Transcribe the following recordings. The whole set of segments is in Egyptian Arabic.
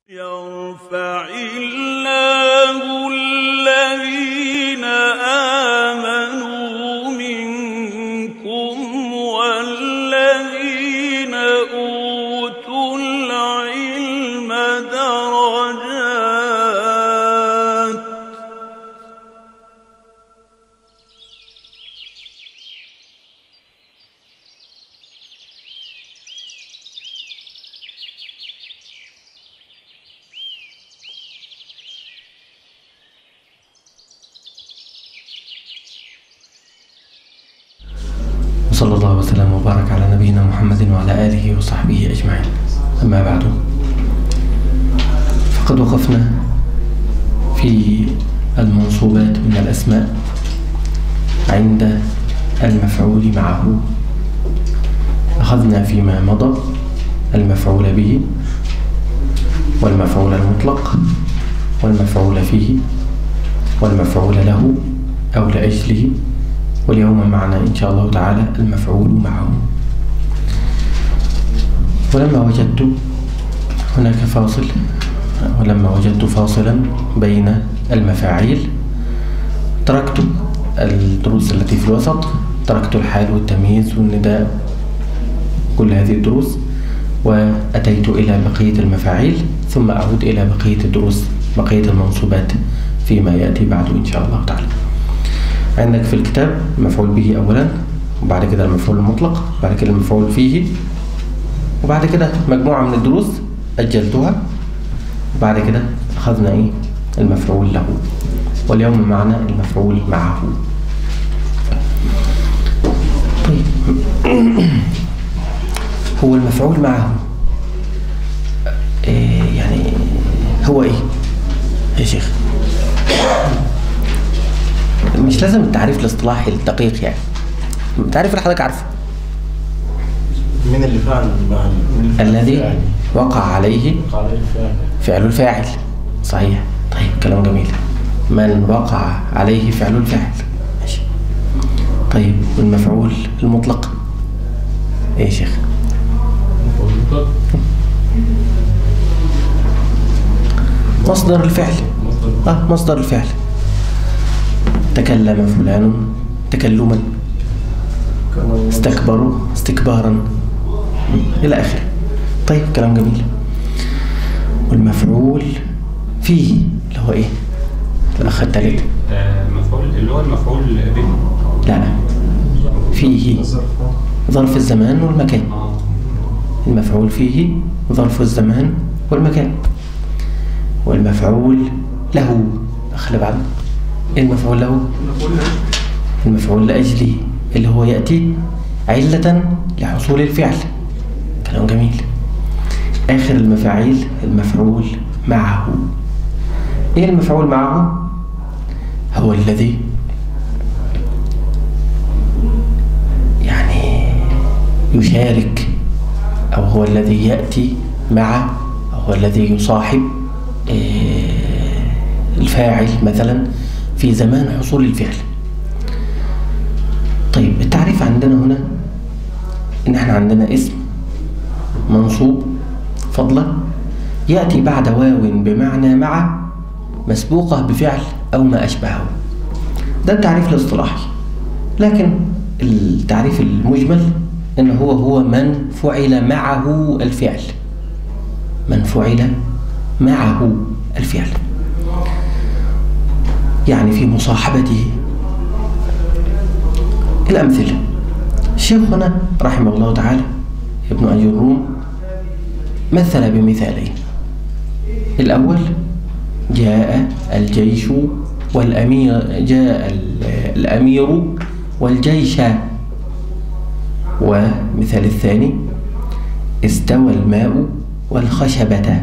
يرفع الله الذين آمنوا منكم والذين أوتوا العلم درجات وصلى الله وسلم وبارك على نبينا محمد وعلى آله وصحبه أجمعين أما بعد فقد وقفنا في المنصوبات من الأسماء عند المفعول معه أخذنا فيما مضى المفعول به والمفعول المطلق والمفعول فيه والمفعول له أو لأجله واليوم معنا إن شاء الله تعالى المفعول معه ولما وجدت هناك فاصل ولما وجدت فاصلا بين المفاعيل تركت الدروس التي في الوسط تركت الحال والتمييز والنداء كل هذه الدروس وأتيت إلى بقية المفاعيل ثم أعود إلى بقية الدروس بقية المنصوبات فيما يأتي بعد إن شاء الله تعالى عندك في الكتاب المفعول به أولا وبعد كده المفعول المطلق بعد كده المفعول فيه وبعد كده مجموعة من الدروس أجلتها وبعد كده أخذنا إيه المفعول له واليوم معنا المفعول معه طيب هو المفعول معه إيه يعني هو إيه يا شيخ مش لازم التعريف الاصطلاحي الدقيق يعني التعريف اللي حضرتك عارفه من اللي فعل مع من اللي الذي فعل. وقع عليه وقع عليه الفعل فعل الفاعل صحيح طيب كلام جميل من وقع عليه فعل الفاعل ماشي طيب والمفعول المطلق ايه يا شيخ مطلق. مصدر الفعل مصدر. اه مصدر الفعل تكلم فلان تكلما كان استكبروا استكبارا إلى آخره طيب كلام جميل والمفعول فيه اللي هو إيه الأخ التالت آه، مفعول اللي هو المفعول به لا فيه ظرف الزمان والمكان اه المفعول فيه ظرف الزمان والمكان والمفعول له أخ اللي بعده إيه المفعول له المفعول لأجله اللي هو يأتي علة لحصول الفعل كلام جميل آخر المفاعيل المفعول معه إيه المفعول معه هو الذي يعني يشارك أو هو الذي يأتي مع أو هو الذي يصاحب آه، الفاعل مثلا في زمان حصول الفعل طيب التعريف عندنا هنا إن احنا عندنا اسم منصوب فضلا يأتي بعد واو بمعنى مع مسبوقة بفعل أو ما أشبهه ده التعريف الاصطلاحي لكن التعريف المجمل إن هو هو من فعل معه الفعل من فعل معه الفعل يعني في مصاحبته الأمثلة الشيخ هنا رحمه الله تعالى ابن أبي الروم مثل بمثالين الأول جاء الجيش والأمير جاء ال- الأمير والجيش ومثال الثاني استوى الماء والخشبة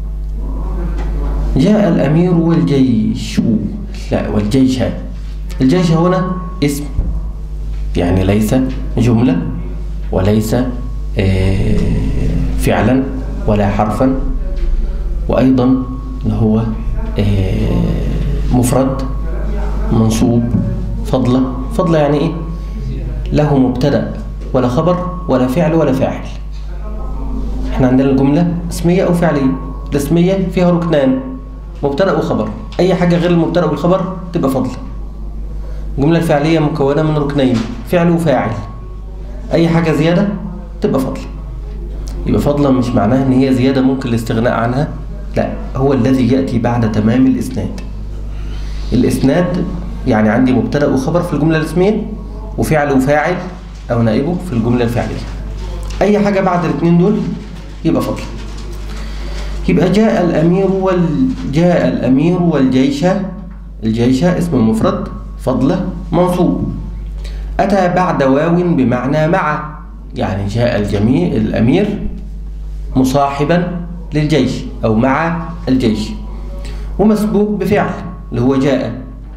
جاء الأمير والجيش لا والجيش الجيش هنا اسم يعني ليس جملة وليس آه، فعلا ولا حرفا وأيضا اللي هو آه، مفرد منصوب فضلة فضلة يعني إيه له مبتدأ ولا خبر ولا فعل ولا فاعل احنا عندنا الجملة اسمية أو فعلية الاسمية فيها ركنان مبتدأ وخبر أي حاجة غير المبتدأ والخبر تبقى فضل الجملة الفعلية مكونة من ركنين فعل وفاعل أي حاجة زيادة تبقى فضل يبقى فضلا مش معناها إن هي زيادة ممكن الاستغناء عنها لا هو الذي يأتي بعد تمام الإسناد الإسناد يعني عندي مبتدأ وخبر في الجملة الاسمية وفعل وفاعل أو نائبه في الجملة الفعلية أي حاجة بعد الاثنين دول يبقى فضل يبقى جاء الأمير وال... جاء الأمير والجيش الجيش اسم مفرد فضله منصوب أتى بعد واو بمعنى مع يعني جاء الجميع الأمير مصاحبا للجيش أو مع الجيش ومسبوق بفعل اللي هو جاء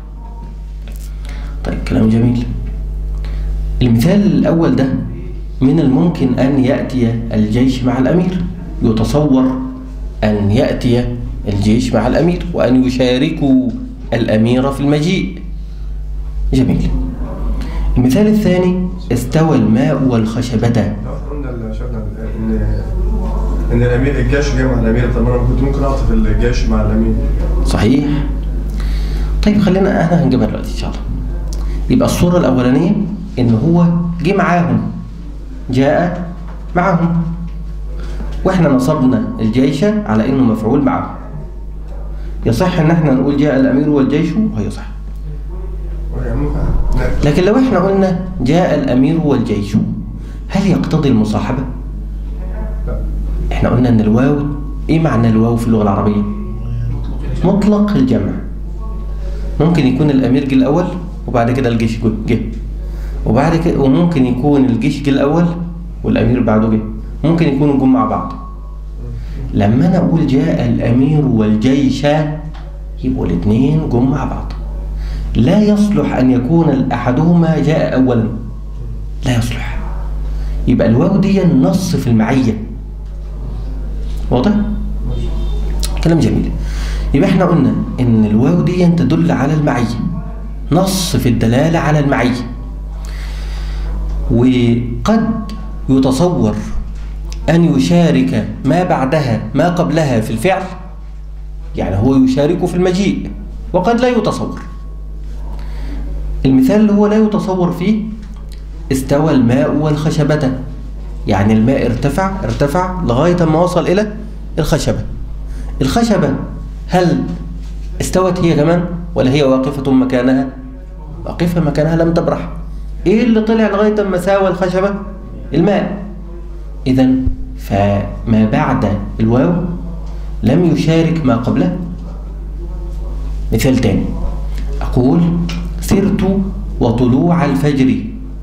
طيب كلام جميل المثال الأول ده من الممكن أن يأتي الجيش مع الأمير يتصور أن يأتي الجيش مع الأمير وأن يشاركوا الأمير في المجيء جميل المثال الثاني استوى الماء والخشبة قلنا اللي شفنا ان ان الامير الجيش جاي مع الامير طب انا كنت ممكن اعطف الجيش مع الامير صحيح طيب خلينا احنا هنجيبها دلوقتي ان شاء الله يبقى الصورة الأولانية إن هو جه معاهم جاء معهم واحنا نصبنا الجيش على انه مفعول معه يصح ان احنا نقول جاء الامير والجيش وهيصح يعني ممكن لا. لكن لو احنا قلنا جاء الامير والجيش هل يقتضي المصاحبه لا. احنا قلنا ان الواو ايه معنى الواو في اللغه العربيه مطلق الجمع ممكن يكون الامير جه الاول وبعد كده الجيش جه- جه وبعد كده وممكن يكون الجيش جه الاول والامير بعده جه ممكن يكونوا جم مع بعض لما انا اقول جاء الامير والجيش يبقوا الاثنين جم مع بعض لا يصلح ان يكون احدهما جاء اولا لا يصلح يبقى الواو دي النص في المعيه واضح كلام جميل يبقى احنا قلنا ان الواو دي تدل على المعيه نص في الدلاله على المعيه وقد يتصور أن يشارك ما بعدها ما قبلها في الفعل يعني هو يشارك في المجيء وقد لا يتصور المثال اللي هو لا يتصور فيه استوى الماء والخشبة يعني الماء ارتفع ارتفع لغاية ما وصل إلى الخشبة الخشبة هل استوت هي كمان ولا هي واقفة مكانها واقفة مكانها لم تبرح ايه اللي طلع لغاية ما ساوى الخشبة الماء إذا فما بعد الواو لم يشارك ما قبله مثال تاني أقول سرت وطلوع الفجر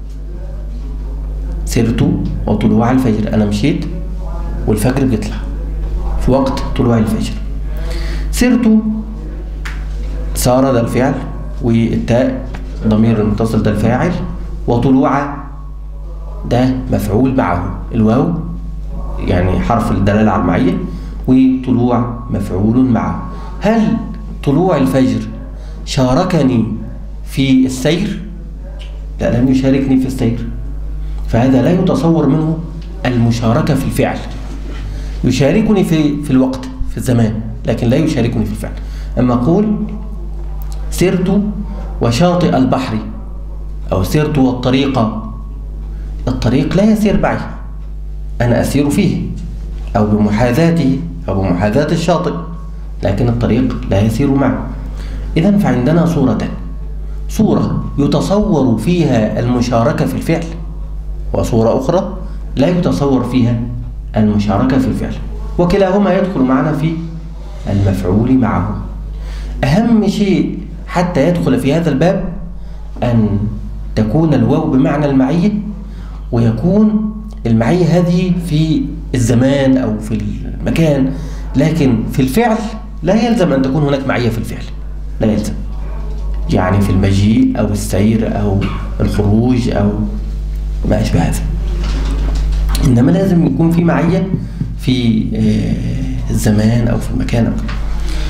سرت وطلوع الفجر أنا مشيت والفجر بيطلع في وقت طلوع الفجر سرت سار ده الفعل والتاء ضمير المتصل ده الفاعل وطلوع ده مفعول معه الواو يعني حرف الدلالة على المعية وطلوع مفعول معه هل طلوع الفجر شاركني في السير؟ لا لم يشاركني في السير فهذا لا يتصور منه المشاركة في الفعل يشاركني في في الوقت في الزمان لكن لا يشاركني في الفعل أما أقول سرت وشاطئ البحر أو سرت والطريق الطريق لا يسير معي أنا أسير فيه أو بمحاذاته أو بمحاذاة الشاطئ لكن الطريق لا يسير معي إذا فعندنا صورتان صورة يتصور فيها المشاركة في الفعل وصورة أخرى لا يتصور فيها المشاركة في الفعل وكلاهما يدخل معنا في المفعول معه أهم شيء حتى يدخل في هذا الباب أن تكون الواو بمعنى المعية ويكون المعية هذه في الزمان أو في المكان لكن في الفعل لا يلزم أن تكون هناك معية في الفعل لا يلزم يعني في المجيء أو السير أو الخروج أو ما أشبه هذا إنما لازم يكون في معية في آه، الزمان أو في المكان أو كده.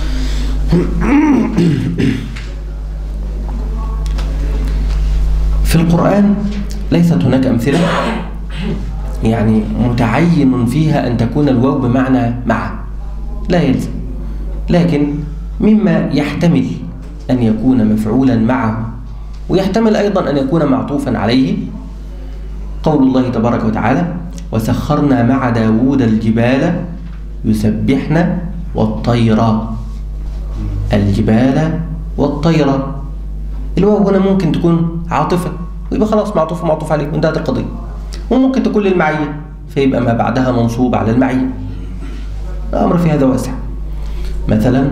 في القرآن ليست هناك أمثلة يعني متعين فيها أن تكون الواو بمعنى مع لا يلزم لكن مما يحتمل أن يكون مفعولا معه ويحتمل أيضا أن يكون معطوفا عليه قول الله تبارك وتعالى وسخرنا مع داوود الجبال يسبحن والطير الجبال والطير الواو هنا ممكن تكون عاطفة ويبقى خلاص معطوف ومعطوف عليه وانتهت القضية وممكن تكون للمعية فيبقى ما بعدها منصوب على المعية الأمر في هذا واسع مثلا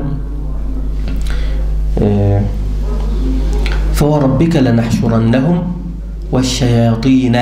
آه، فوربك لنحشرنهم والشياطين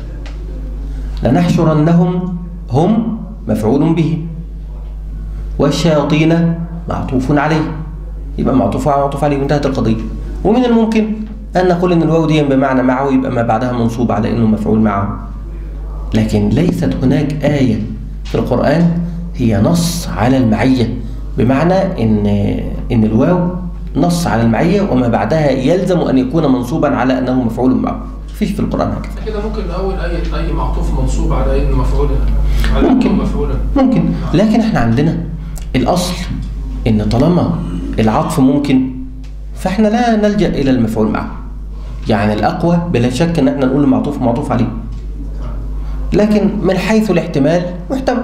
لنحشرنهم هم مفعول به والشياطين معطوف عليه يبقى معطوف معطوف عليه وانتهت القضية ومن الممكن أن نقول أن الواو دي بمعنى معه يبقى ما بعدها منصوب على أنه مفعول معه لكن ليست هناك آية في القرآن هي نص على المعية بمعنى إن إن الواو نص على المعية وما بعدها يلزم أن يكون منصوبا على أنه مفعول معه فيش في القرآن هكذا كده ممكن نقول اي اي معطوف منصوب على انه مفعول على ممكن. انه مفعولا ممكن لكن احنا عندنا الأصل إن طالما العطف ممكن فاحنا لا نلجأ إلى المفعول معه يعني الأقوى بلا شك إن احنا نقول معطوف معطوف عليه لكن من حيث الاحتمال محتمل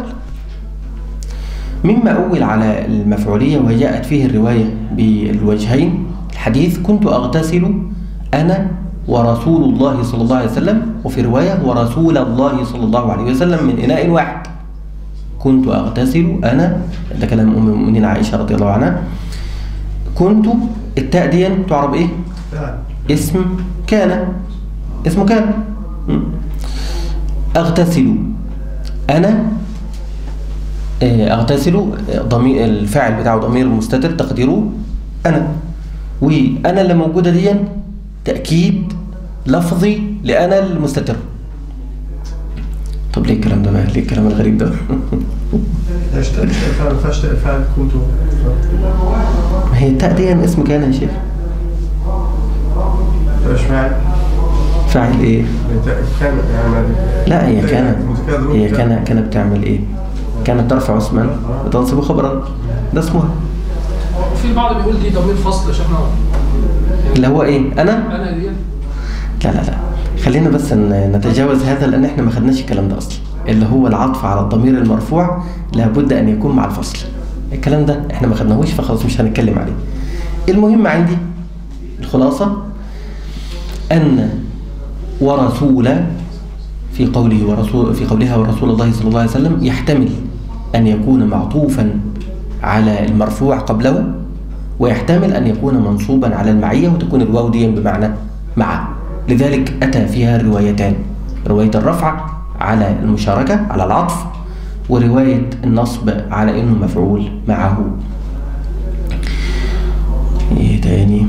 مما أول على المفعولية وجاءت فيه الرواية بالوجهين الحديث كنت أغتسل أنا ورسول الله صلى الله عليه وسلم وفي رواية ورسول الله صلى الله عليه وسلم من إناء واحد كنت أغتسل أنا ده كلام أم المؤمنين عائشة رضي الله عنها كنت التاء دي تعرب إيه؟ فعل اسم كان اسم كان م. أغتسل أنا آه، أغتسل آه، ضمير الفاعل بتاعه ضمير مستتر تقديره أنا وأنا اللي موجودة دي تأكيد لفظي لأنا المستتر طب ليه الكلام ده بقى؟ ليه الكلام الغريب ده؟ ايش تاء فعل ما ينفعش تاء فعل كنت ما هي التاء دي اسم كان يا شيخ ايش معنى؟ فاعل إيه؟ تاء كان يعني ما- لا هي تاء كانت متكرر هي تاء. كان كانت بتعمل ايه؟ كانت ترفع اسما وتنصب خبرا ده اسمها وفي البعض بيقول دي ضمير فصل عشان احنا اللي هو ايه؟ انا؟ انا دي لا لا لا خلينا بس ن- نتجاوز هذا لان احنا ما خدناش الكلام ده اصلا اللي هو العطف على الضمير المرفوع لابد ان يكون مع الفصل الكلام ده احنا ما خدناهوش فخلاص مش هنتكلم عليه المهم عندي الخلاصة أن ورسول في قوله ورسول في قولها ورسول الله صلى الله عليه وسلم يحتمل أن يكون معطوفا على المرفوع قبله ويحتمل أن يكون منصوبا على المعية وتكون الواو دي بمعنى مع لذلك أتى فيها روايتان رواية الرفع على المشاركة على العطف ورواية النصب على إنه مفعول معه إيه تاني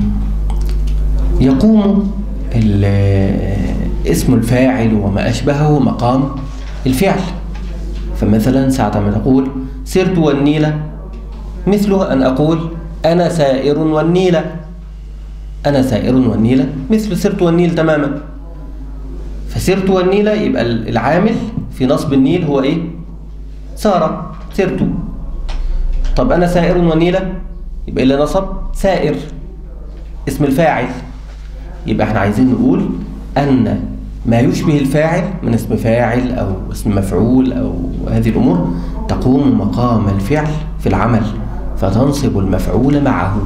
يقوم ال- اسم الفاعل وما أشبهه مقام الفعل فمثلا ساعة ما تقول سرت والنيل مثله أن أقول أنا سائر والنيل أنا سائر والنيل مثل سرت والنيل تماما فسرت والنيل يبقى العامل في نصب النيل هو إيه؟ سار سرت طب أنا سائر والنيل يبقى اللي نصب سائر اسم الفاعل يبقى احنا عايزين نقول أن ما يشبه الفاعل من اسم فاعل أو اسم مفعول أو هذه الأمور تقوم مقام الفعل في العمل فتنصب المفعول معه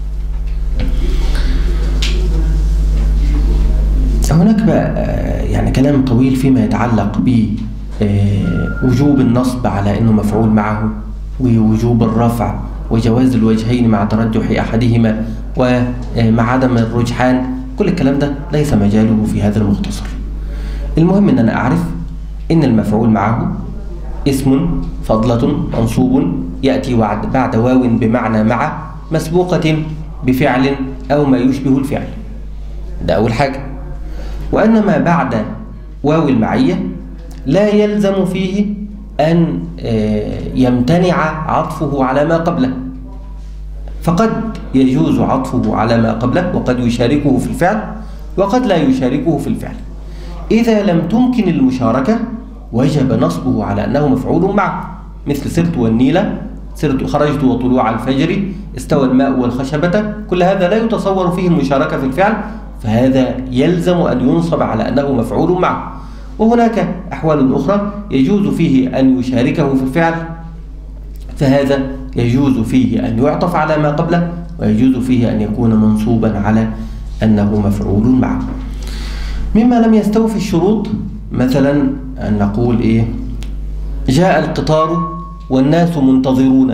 هناك بقى آه، يعني كلام طويل فيما يتعلق بوجوب النصب على انه مفعول معه ووجوب الرفع وجواز الوجهين مع ترجح احدهما ومع عدم الرجحان كل الكلام ده ليس مجاله في هذا المختصر المهم ان انا اعرف ان المفعول معه اسم فضلة منصوب يأتي وعد- بعد واو بمعنى مع مسبوقة بفعل أو ما يشبه الفعل ده أول حاجة وأن ما بعد واو المعية لا يلزم فيه أن آه، يمتنع عطفه على ما قبله فقد يجوز عطفه على ما قبله وقد يشاركه في الفعل وقد لا يشاركه في الفعل إذا لم تمكن المشاركة وجب نصبه على أنه مفعول معه مثل سرت والنيل سرت خرجت وطلوع الفجر استوى الماء والخشبة كل هذا لا يتصور فيه المشاركة في الفعل فهذا يلزم أن ينصب على أنه مفعول معه وهناك أحوال أخرى يجوز فيه أن يشاركه في الفعل فهذا يجوز فيه أن يعطف على ما قبله ويجوز فيه أن يكون منصوبا على أنه مفعول معه مما لم يستوفي الشروط مثلا أن نقول إيه جاء القطار والناس منتظرون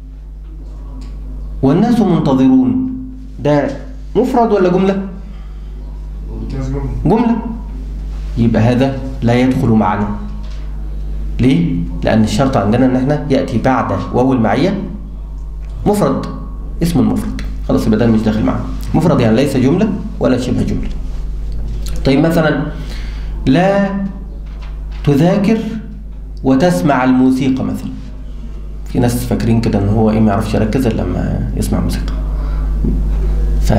والناس منتظرون ده مفرد ولا جملة؟ الناس جملة جملة يبقى هذا لا يدخل معنا ليه؟ لأن الشرط عندنا إن احنا يأتي بعد واو المعية مفرد اسم المفرد خلاص يبقى ده مش داخل معنا مفرد يعني ليس جملة ولا شبه جملة طيب مثلا لا تذاكر وتسمع الموسيقى مثلا في ناس فاكرين كده ان هو ايه ما يعرفش يركز الا لما يسمع موسيقى ف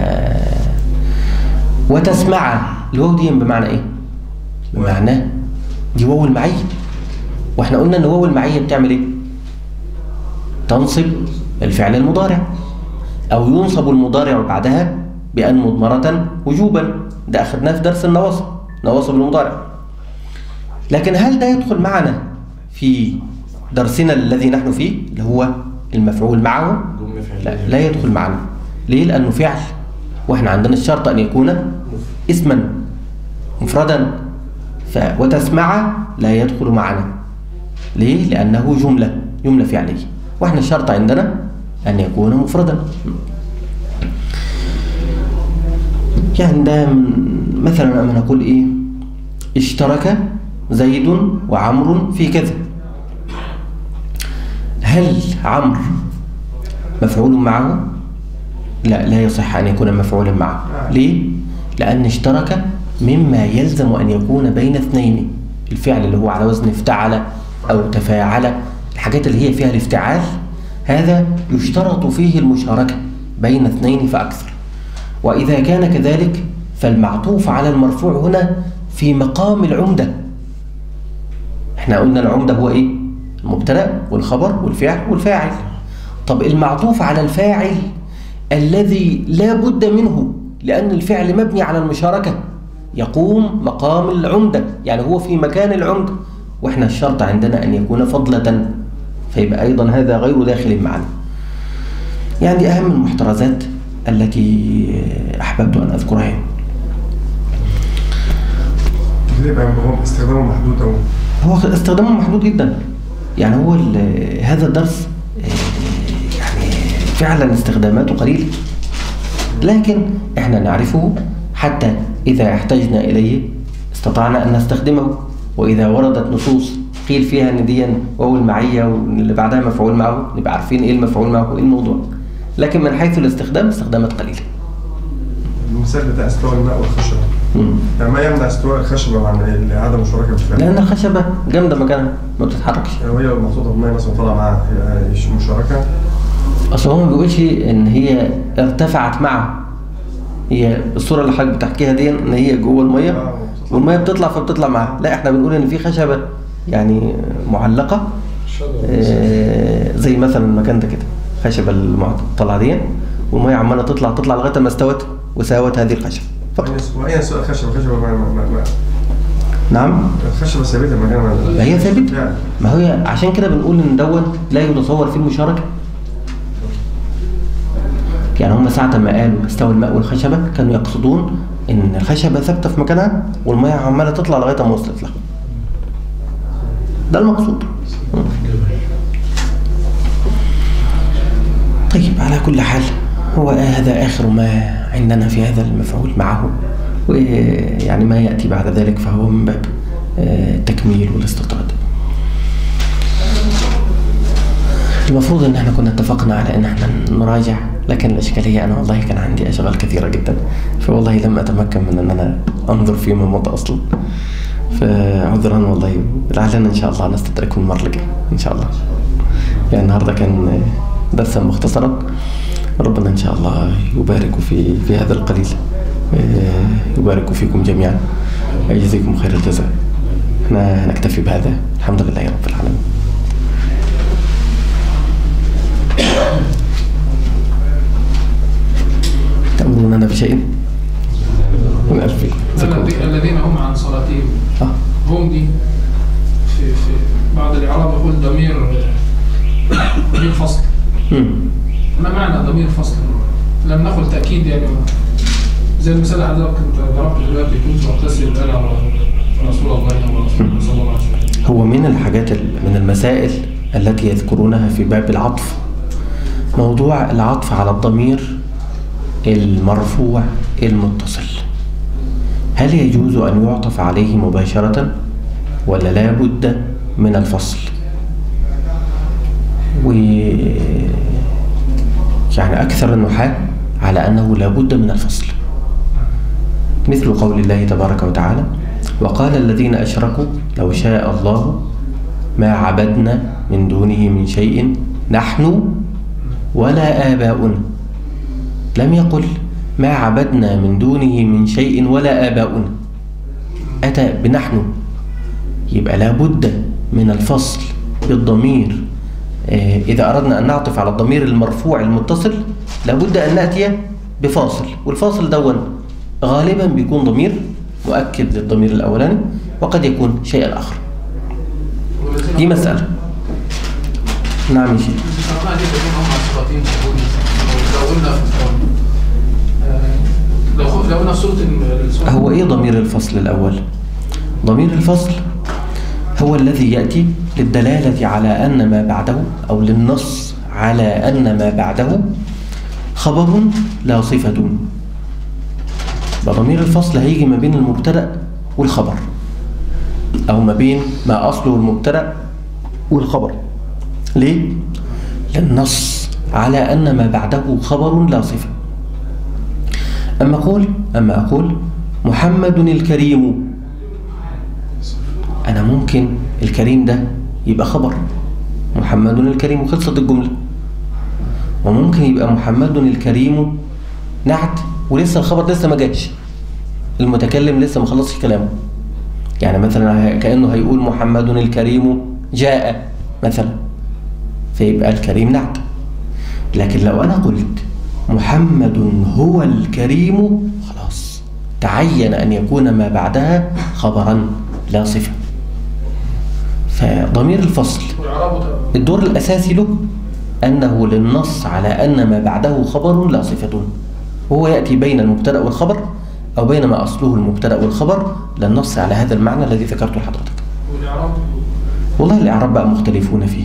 وتسمع الواو دي بمعنى ايه بمعنى دي واو المعية واحنا قلنا ان واو المعية بتعمل ايه تنصب الفعل المضارع او ينصب المضارع بعدها بان مضمرة وجوبا ده اخذناه في درس النواصب نواصب المضارع لكن هل ده يدخل معنا في درسنا الذي نحن فيه اللي هو المفعول معه جملة لا, فعلية لا يدخل معنا ليه لانه فعل واحنا عندنا الشرط ان يكون اسما مفردا ف وتسمع لا يدخل معنا ليه لانه جمله جمله فعليه واحنا الشرط عندنا ان يكون مفردا يعني ده من- مثلا اما نقول ايه اشترك زيد وعمر في كذا هل عمرو مفعول معه لا لا يصح أن يكون مفعولا معه ليه؟ لأن اشترك مما يلزم أن يكون بين اثنين الفعل اللي هو على وزن افتعل أو تفاعل الحاجات اللي هي فيها الافتعال هذا يشترط فيه المشاركة بين اثنين فأكثر وإذا كان كذلك فالمعطوف على المرفوع هنا في مقام العمدة احنا قلنا العمدة هو ايه المبتدا والخبر والفعل والفاعل طب المعطوف على الفاعل الذي لا بد منه لأن الفعل مبني على المشاركة يقوم مقام العمدة يعني هو في مكان العمدة واحنا الشرط عندنا أن يكون فضلة فيبقى أيضا هذا غير داخل معنا يعني دي أهم المحترزات التي أحببت أن أذكرها هنا. ليه بقى هو استخدامه محدود أو هو استخدامه محدود جدا يعني هو ال- هذا الدرس آه، يعني فعلا استخداماته قليلة لكن احنا نعرفه حتى إذا احتجنا إليه استطعنا أن نستخدمه وإذا وردت نصوص قيل فيها ان دي واو المعية واللي بعدها مفعول معه نبقى عارفين ايه المفعول معه وايه الموضوع لكن من حيث الاستخدام استخدامات قليلة المثال بتاع استواء الماء والخشبة مم. يعني ما يمنع استواء الخشبة عن عدم مشاركة بالفعل لأن الخشبة جامدة مكانها ما بتتحركش وهي محطوطة بماء مثلا طالعة معاها يعني مشاركة اصل هو ما بيقولش ان هي ارتفعت معه هي الصوره اللي حضرتك بتحكيها دي ان هي جوه الميه والميه بتطلع فبتطلع معاها لا احنا بنقول ان في خشبه يعني معلقه آه، زي مثلا المكان ده كده خشبه المطلعه دي والميه عماله تطلع تطلع لغايه ما استوت وساوت هذه الخشبه فقط وأين سؤال خشبة خشبة ما ما ما نعم الخشبة ثابتة مكانها ما هي ثابته يعني ما هي عشان كده بنقول ان دون لا يتصور فيه المشاركه يعني هم ساعة ما قالوا استوى الماء والخشبة كانوا يقصدون ان الخشبة ثابتة في مكانها والمية عمالة تطلع لغاية ما وصلت لها ده المقصود مم. طيب على كل حال هو هذا آخر ما عندنا في هذا المفعول معه ويعني ما يأتي بعد ذلك فهو من باب آه، التكميل والاستطراد المفروض ان احنا كنا اتفقنا على ان احنا نراجع لكن الاشكاليه انا والله كان عندي اشغال كثيره جدا فوالله لم اتمكن من ان انا انظر فيما مضى اصلا فعذرا والله لعلنا ان شاء الله نستدركه المره الجايه ان شاء الله يعني النهارده كان درسا مختصرا ربنا ان شاء الله يبارك في في هذا القليل آه، يبارك فيكم جميعا ويجزيكم خير الجزاء احنا نكتفي بهذا الحمد لله رب العالمين بشيء من ألفكم الذي- الذين هم عن صلاتهم آه. هم دي في في بعض الإعراب يقول ضمير ضمير فصل مم. ما معنى ضمير فصل؟ لم نقل تأكيد يعني زي المثال اللي حضرتك انت ضربت دلوقتي كنت مغتسل انا ورسول الله ورسول الله صلى الله عليه وسلم هو من الحاجات ال- من المسائل التي يذكرونها في باب العطف موضوع العطف على الضمير المرفوع المتصل هل يجوز أن يعطف عليه مباشرة ولا لا بد من الفصل و يعني أكثر النحاة على أنه لا بد من الفصل مثل قول الله تبارك وتعالى وقال الذين أشركوا لو شاء الله ما عبدنا من دونه من شيء نحن ولا آباؤنا لم يقل ما عبدنا من دونه من شيء ولا آباؤنا أتى بنحن يبقى لابد من الفصل بالضمير آه، إذا أردنا أن نعطف على الضمير المرفوع المتصل لابد أن نأتي بفاصل والفاصل دون غالبا بيكون ضمير مؤكد للضمير الأولاني وقد يكون شيء آخر والذين دي هم- مسألة نعم يا شيخ الفرقاء دي بيكون هم عن صلاتهم يقول لو قلنا آه، لو لو قلنا في سورة السورة هو إيه ضمير الفصل الأول؟ ضمير الفصل هو الذي يأتي للدلالة على أن ما بعده أو للنص على أن ما بعده خبر لا صفة ضمير الفصل هيجي ما بين المبتدأ والخبر أو ما بين ما أصله المبتدأ والخبر ليه؟ للنص على أن ما بعده خبر لا صفة أما أقول أما أقول محمد الكريم أنا ممكن الكريم ده يبقى خبر محمد الكريم خلصت الجملة وممكن يبقى محمد الكريم نعت ولسه الخبر لسه ما جاش المتكلم لسه ما خلصش كلامه يعني مثلا كأنه هيقول محمد الكريم جاء مثلا فيبقى الكريم نعت لكن لو أنا قلت محمد هو الكريم خلاص تعين أن يكون ما بعدها خبرا لا صفة فضمير الفصل والإعراب الدور الأساسي له أنه للنص على أن ما بعده خبر لا صفة وهو يأتي بين المبتدأ والخبر أو بين ما أصله المبتدأ والخبر للنص على هذا المعنى الذي ذكرته لحضرتك والإعراب والله الإعراب بقى مختلفون فيه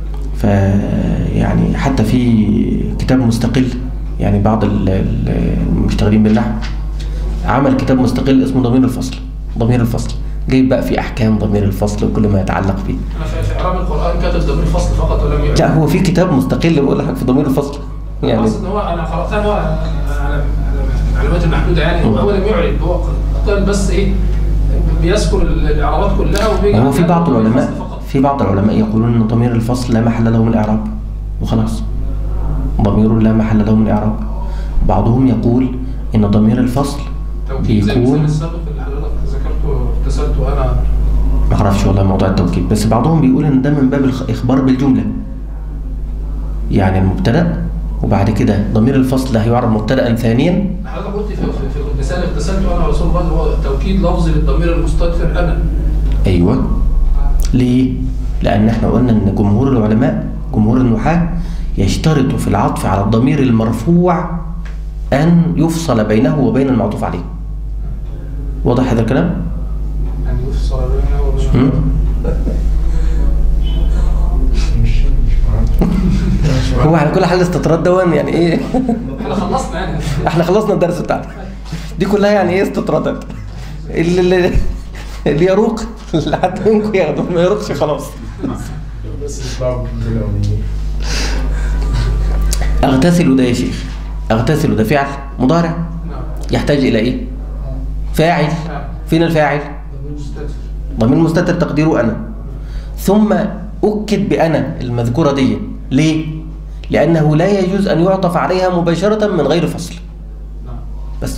فيعني حتى في كتاب مستقل يعني بعض ال- ال- المشتغلين بالنحو عمل كتاب مستقل اسمه ضمير الفصل ضمير الفصل جايب بقى في أحكام ضمير الفصل وكل ما يتعلق به أنا في في إعراب القرآن كاتب ضمير فصل فقط ولم يعرب لا هو في كتاب مستقل بقول لك في ضمير الفصل يعني يعني ان هو انا قراتها إن هو على على المعلومات المحدوده يعني هو هو لم يعرب هو قال بس ايه بيذكر الاعرابات كلها وبيجي هو في بعض على العلماء الفصل فقط. في بعض العلماء يقولون ان ضمير الفصل لا محل له من الاعراب وخلاص ضمير لا محل له من الاعراب بعضهم يقول ان ضمير الفصل توكيد زي بيكون المثال السابق اللي حضرتك ذكرته اغتسلت انا ما اعرفش والله موضوع التوكيد بس بعضهم بيقول ان ده من باب الاخبار بالجمله يعني المبتدا وبعد كده ضمير الفصل هيعرب مبتدا ثانيا حضرتك قلت في في في الاغتسال اغتسلت انا ورسول الله هو توكيد لفظي للضمير المستتر انا ايوه ليه لان احنا قلنا ان جمهور العلماء جمهور النحاة يشترط في العطف على الضمير المرفوع ان يفصل بينه وبين المعطوف عليه واضح هذا الكلام يعني يفصل بينه هم؟ وبين هو على كل حال الاستطراد دون يعني ايه احنا خلصنا يعني احنا خلصنا الدرس بتاعنا دي كلها يعني ايه استطرادات اللي, اللي, اللي يروق اللي حد منكم ياخده ما يروقش خلاص بس يطلعوا بالأولين. اغتسل ده يا شيخ اغتسل ده فعل مضارع نعم يحتاج الى ايه فاعل فين الفاعل ضمير مستتر ضمير مستتر تقديره انا ثم اكد بانا المذكوره دي ليه لانه لا يجوز ان يعطف عليها مباشره من غير فصل نعم بس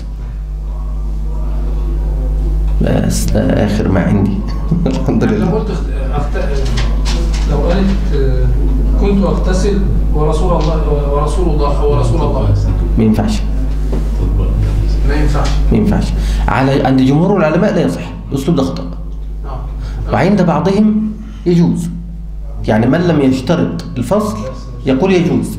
بس ده اخر ما عندي الحمد يعني لو لله قلت اخت- أخت... لو قالت آه، كنت اغتسل ورسول الله ورسول الله ورسول الله ما ينفعش ينفعش ما ينفعش على عند جمهور العلماء لا يصح الاسلوب ده خطا اه وعند بعضهم يجوز يعني من لم يشترط الفصل يقول يجوز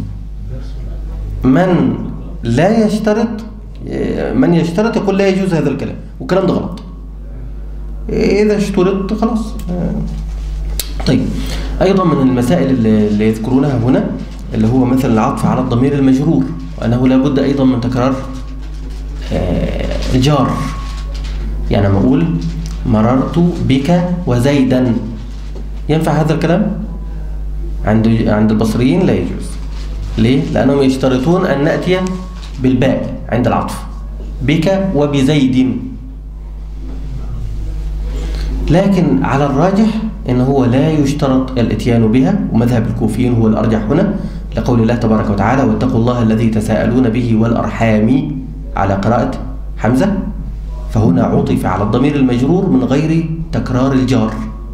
من لا يشترط من يشترط يقول لا يجوز هذا الكلام والكلام ده غلط إذا اشترط خلاص طيب أيضا من المسائل اللي اللي يذكرونها هنا اللي هو مثل العطف على الضمير المجرور وأنه لا بد أيضا من تكرار آه، الجار يعني لما أقول مررت بك وزيدا ينفع هذا الكلام؟ عند عند البصريين لا يجوز ليه؟ لأنهم يشترطون أن نأتي بالباء عند العطف بك وبزيد لكن على الراجح ان هو لا يشترط الاتيان بها ومذهب الكوفيين هو الارجح هنا لقول الله تبارك وتعالى واتقوا الله الذي تساءلون به والارحام على قراءة حمزة فهنا عطف على الضمير المجرور من غير تكرار الجار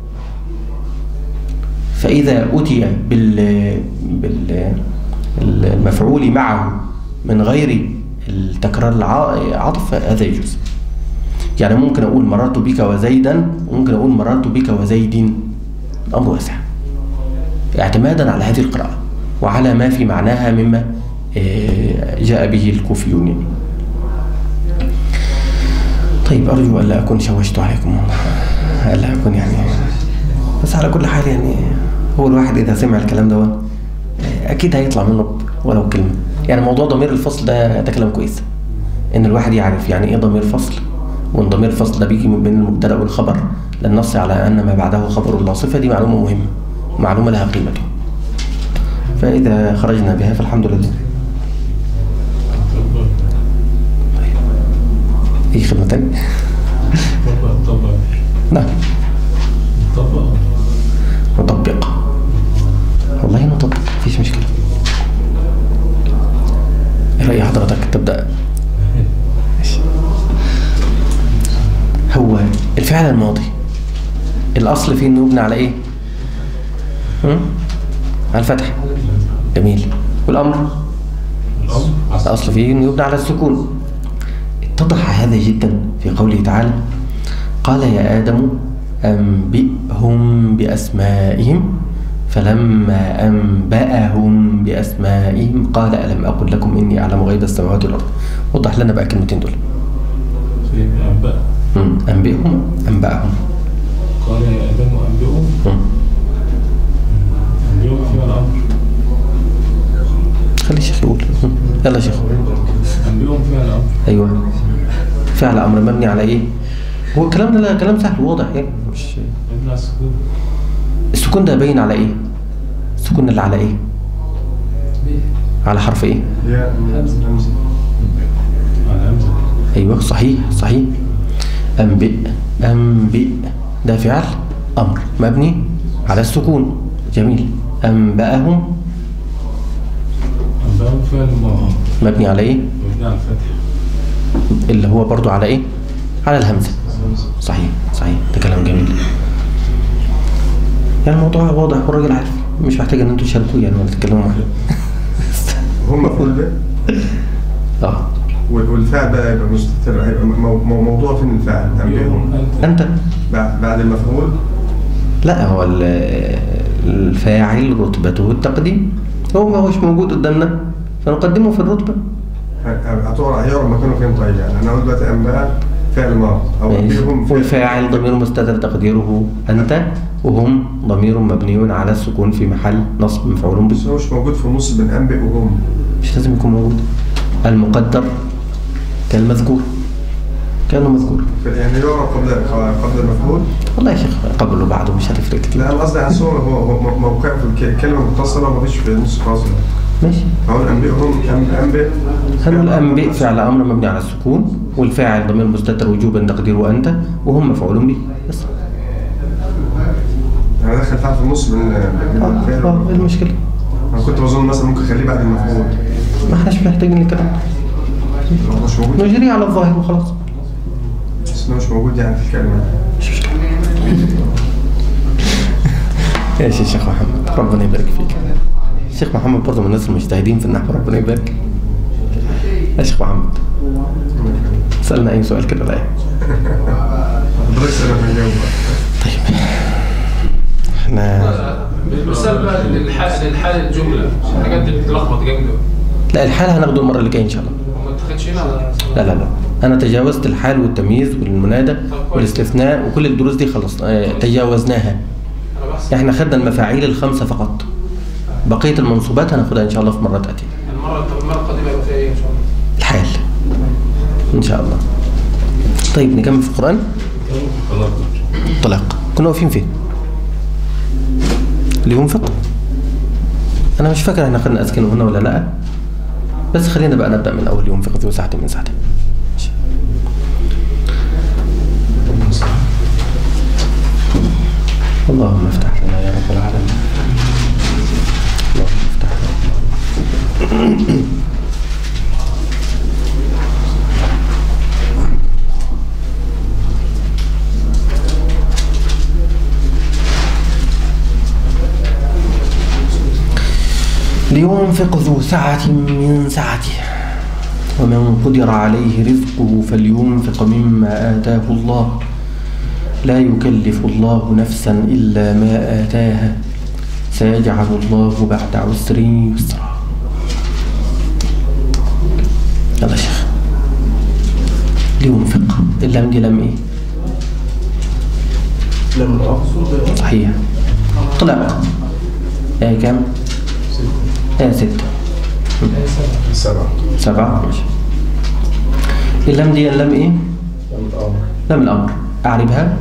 فإذا أتي بال بال المفعول معه من غير التكرار العطف هذا يجوز يعني ممكن أقول مررت بك وزيدا وممكن أقول مررت بك وزيد الأمر واسع اعتمادا على هذه القراءة وعلى ما في معناها مما آه، جاء به الكوفيون يعني. طيب أرجو ألا أكون شوشت عليكم ألا أكون يعني بس على كل حال يعني هو الواحد إذا سمع الكلام ده آه، أكيد هيطلع منه ولو كلمة يعني موضوع ضمير الفصل ده ده كلام كويس إن الواحد يعرف يعني إيه ضمير فصل وإن ضمير الفصل ده بيجي من بين المبتدأ والخبر للنص على أن ما بعده خبر الله صفة دي معلومة مهمة معلومة لها قيمته فإذا خرجنا بها فالحمد لله أي خدمة تانية؟ طبق طبق نعم طبق نطبق والله نطبق مفيش مشكلة ايه رأي حضرتك تبدأ ماشي. هو الفعل الماضي الأصل فيه إنه يبنى على إيه؟ هم؟ على الفتح جميل والأمر الأمر الأصل فيه إنه يبنى على السكون اتضح هذا جدا في قوله تعالى قال يا آدم أنبئهم بأسمائهم فلما أنبأهم بأسمائهم قال ألم أقل لكم إني أعلم غيب السماوات والأرض وضح لنا بقى الكلمتين دول في أنباء مم. أنبئهم أنبأهم قال يا آدم أنبئهم مم. أنبئهم فيما الأمر خلي الشيخ يقول مم. يلا يا شيخ أنبئهم فيما الأمر أيوه فعل أمر مبني على إيه؟ هو الكلام ده لا كلام سهل واضح يعني مش ابن على السكون السكون ده باين على ايه السكون اللي على ايه على حرف ايه هي همزة على همزة ايوه صحيح صحيح انبئ انبئ ده فعل امر مبني على السكون جميل انبأهم أنبئهم فيما الماضي مبني على ايه مبني على الفتح اللي هو برضو على ايه على الهمزه صحيح صحيح ده كلام جميل يعني الموضوع واضح والراجل عارف مش محتاج ان انتوا تشاركوا يعني ولا تتكلموا معاه هم مفعول به اه وال- والفعل بقى يبقى مستتر هيبقى مو- مو- موضوع فين الفاعل أنبئهم انت بعد بعد المفعول لا هو ال- الفاعل رتبته التقديم هو ما هوش موجود قدامنا فنقدمه في الرتبة هتقرا هيقرا مكانه فين طيب يعني انا اقول دلوقتي انباء فعل ماضي او انبئهم فعل- والفاعل ضمير مستتر تقديره أنت وهم ضمير مبني على السكون في محل نصب مفعول بس به هو مش موجود في النص بين انبئ وهم مش لازم يكون موجود المقدر كالمذكور كانه مذكور في- يعني يقرا قبل قبل المفعول والله يا شيخ قبله بعده مش هتفرق كتير لا انا قصدي على الصور هو هو موقع في الك- كلمه متصله ما فيش في النص فاصل ماشي هقول انبئهم أم- انبئ هنقول أنبئ فعل أمر مبني على السكون والفاعل ضمير مستتر وجوبا تقديره أنت وهم مفعول به بس انا دخل فعل في النص بين بين اه الفعل آه، ايه المشكلة؟ انا كنت بظن مثلا ممكن اخليه بعد المفعول ما احناش محتاجين الكلام ده. لو مش موجود نجري على الظاهر وخلاص بس إنه مش موجود يعني في الكلمه مش مشكلة ايش يا شيخ محمد ربنا يبارك فيك الشيخ محمد برضه من الناس المجتهدين في النحو ربنا يبارك يا شيخ محمد سألنا أي سؤال كده لا حضرتك سألنا نجاوب طيب احنا بالمثال بقى للحال للحال الجمله الحاجات دي بتلخبط جامد لا الحال هناخده المرة اللي جاية إن شاء الله وما تاخدش هنا ولا لا لا لا أنا تجاوزت الحال والتمييز والمنادى والاستثناء وكل الدروس دي خلص آه، تجاوزناها انا بحسب احنا خدنا المفاعيل الخمسة فقط بقية المنصوبات هناخدها إن شاء الله في مرة تأتي المره المره القادمه يبقى فيها ايه ان شاء الله الحال إن شاء الله طيب نكمل في القرآن طلاق كنا واقفين فين لينفق أنا مش فاكر احنا خدنا أسكن هنا ولا لأ بس خلينا بقى نبدأ من أول ينفق ذو ساعة من ساعته ماشي. اللهم افتح لنا يا رب العالمين اللهم افتح لنا لينفق ذو سعة من سعته ومن قدر عليه رزقه فلينفق مما آتاه الله لا يكلف الله نفسا إلا ما آتاها سيجعل الله بعد عسر يسرا يلا يا شيخ لينفق اللام دي لام ايه لما الأقصد صحيح طلع آية كام؟ آية ستة السبعة سبعة ماشي اللام دي اللام ايه؟ لم الأمر لام الأمر أعربها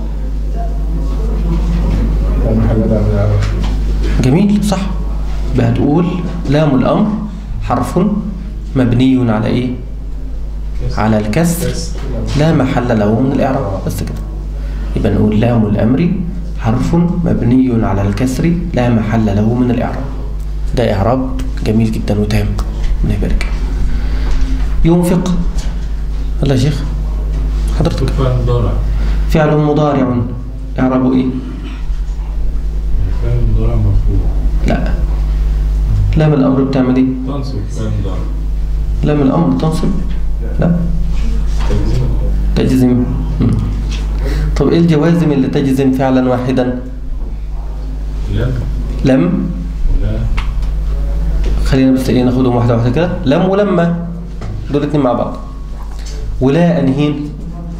لم محل ده من الأمر جميل صح بقى هتقول لام الأمر حرف مبني على ايه؟ على الكسر لا محل له من الإعراب بس كده يبقى نقول لام الأمر حرف مبني على الكسر لا محل له من الإعراب ده إعراب جميل جدا وتام من يبارك ينفق الله يا شيخ حضرتك فعل مضارع فعل مضارع إعرابه إيه؟ فعل مضارع مرفوع لا لام الأمر بتعمل إيه؟ تنصب فعل مضارع لام الأمر تنصب لا تجزم مم. طب إيه الجوازم اللي تجزم فعلا واحدا؟ لم لم ولا خلينا بس ايه ناخدهم واحده واحده كده لم ولما دول اتنين مع بعض ولا انهين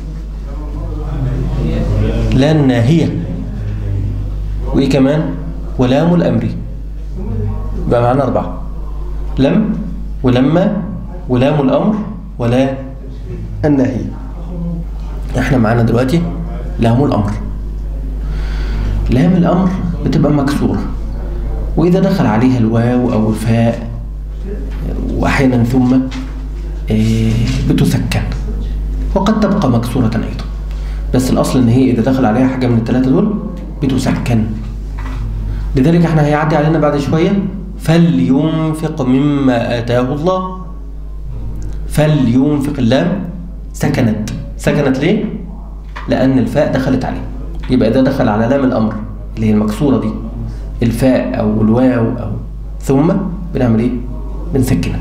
لا الناهيه وايه كمان ولام الامر بقى معانا اربعه لم ولما ولام الامر ولا الناهيه احنا معانا دلوقتي لام الامر لام الامر بتبقى مكسوره وإذا دخل عليها الواو أو الفاء وأحيانا ثم آه، بتسكن وقد تبقى مكسورة أيضا بس الأصل إن هي إذا دخل عليها حاجة من الثلاثة دول بتسكن لذلك احنا هيعدي علينا بعد شوية فلينفق مما آتاه الله فلينفق اللام سكنت سكنت ليه؟ لأن الفاء دخلت عليه يبقى إذا دخل على لام الأمر اللي هي المكسورة دي الفاء أو الواو أو ثم بنعمل إيه؟ بنسكنها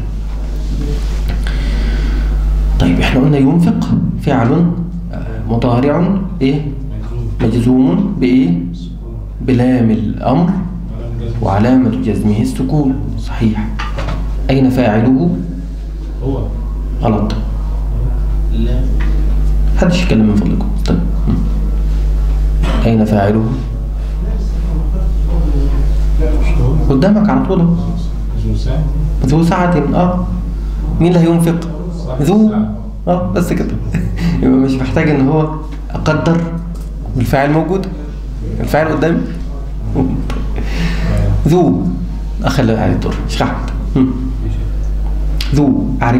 طيب احنا قلنا ينفق فعل آه، مضارع إيه؟ مجزوم بإيه؟ بلام الأمر ولم جزم وعلامة جزمه السكون صحيح أين فاعله؟ هو غلط حدش يتكلم من فضلكم طيب م. أين فاعله؟ قدامك على طول أهو. اسمه ساعة ذو سعة اه مين اللي هينفق؟ ذو اه بس كده يبقى مش محتاج ان هو اقدر الفاعل موجود الفاعل قدامي ذو اخلي على الدور شيخ احمد مم. ذو اعرف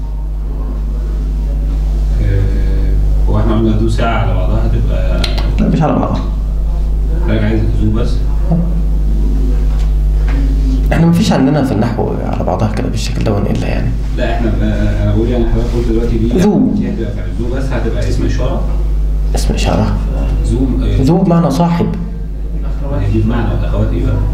آه، هو احنا قلنا ذو ساعة على بعضها هتبقى لا مش على بعضها حضرتك عايز ذو بس احنا مفيش عندنا في النحو على بعضها كده بالشكل ده الا يعني لا احنا آه، انا بقول يعني حضرتك قلت دلوقتي دي ذو. دي هتبقى فعل. ذو بس هتبقى اسم اشارة اسم اشاره ذو آه، ذو بمعنى صاحب هي دي بمعنى الاخوات ايه بقى؟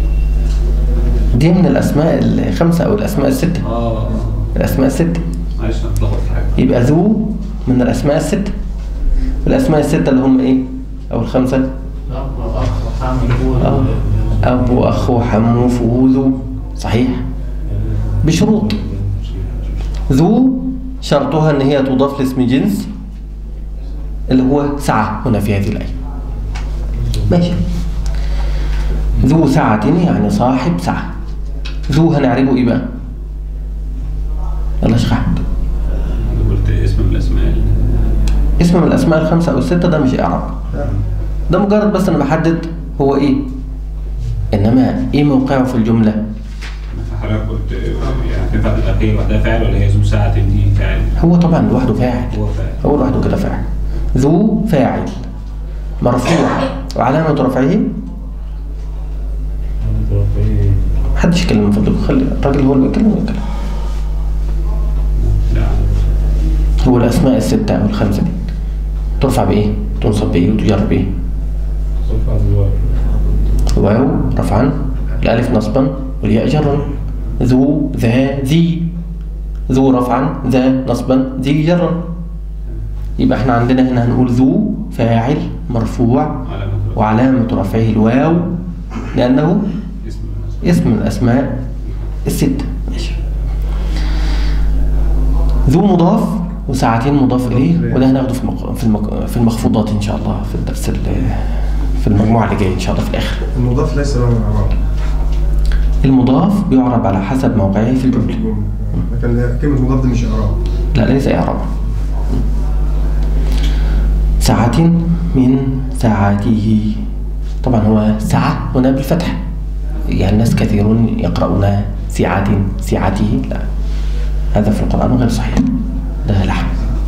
دي من الاسماء الخمسه او الاسماء السته اه الاسماء السته معلش انا اتلخبط في حاجة يبقى ذو من الأسماء الستة والأسماء الستة اللي هم إيه أو الخمسة أب وأخ وحامل هو آه. أب وأخ وحم وفوذ صحيح بشروط ذو شرطها ان هي تضاف لاسم جنس اللي هو سعة هنا في هذه الآية ماشي ذو سعة يعني صاحب سعة ذو هنعربه ايه بقى يلا اشرح أنت قلت اسم من الاسماء ال- اسم من الاسماء الخمسة او الستة ده مش اعراب ده مجرد بس انا بحدد هو ايه انما ايه موقعه في الجملة حضرتك قلت يعني تنفع الاخير وحدها فاعل ولا هي ذو ساعة دي فاعل؟ هو طبعا لوحده فاعل هو فاعل هو لوحده كده فاعل ذو فاعل مرفوع وعلامة رفعه محدش يتكلم من فضلكم خلي الراجل هو اللي بيتكلم ويتكلم لا هو الأسماء الستة أو الخمسة دي ترفع بإيه؟ تنصب بإيه وتجر بإيه؟ صفة الواو واو رفعا الألف نصبا والياء جرا ذو ذا ذي ذو رفعا ذا نصبا ذي جرا يبقى احنا عندنا هنا هنقول ذو فاعل مرفوع علامة الرفع. وعلامة رفعه الواو لأنه اسم من الاسماء اسم من الأسماء الستة ماشي ذو مضاف وساعتين مضاف إليه وده هناخده في المق... في, المق... في المخفوضات إن شاء الله في الدرس ال... في المجموعة اللي جاية إن شاء الله في الآخر المضاف ليس له من اعراب المضاف بيعرب على حسب موقعه في الجملة لكن كلمة مضاف دي مش اعراب لا ليس إعراب ساعة من ساعاته طبعا هو ساعة هنا بالفتح يعني الناس كثيرون يقرؤون ساعة ساعته لا هذا في القرآن غير صحيح ده لحن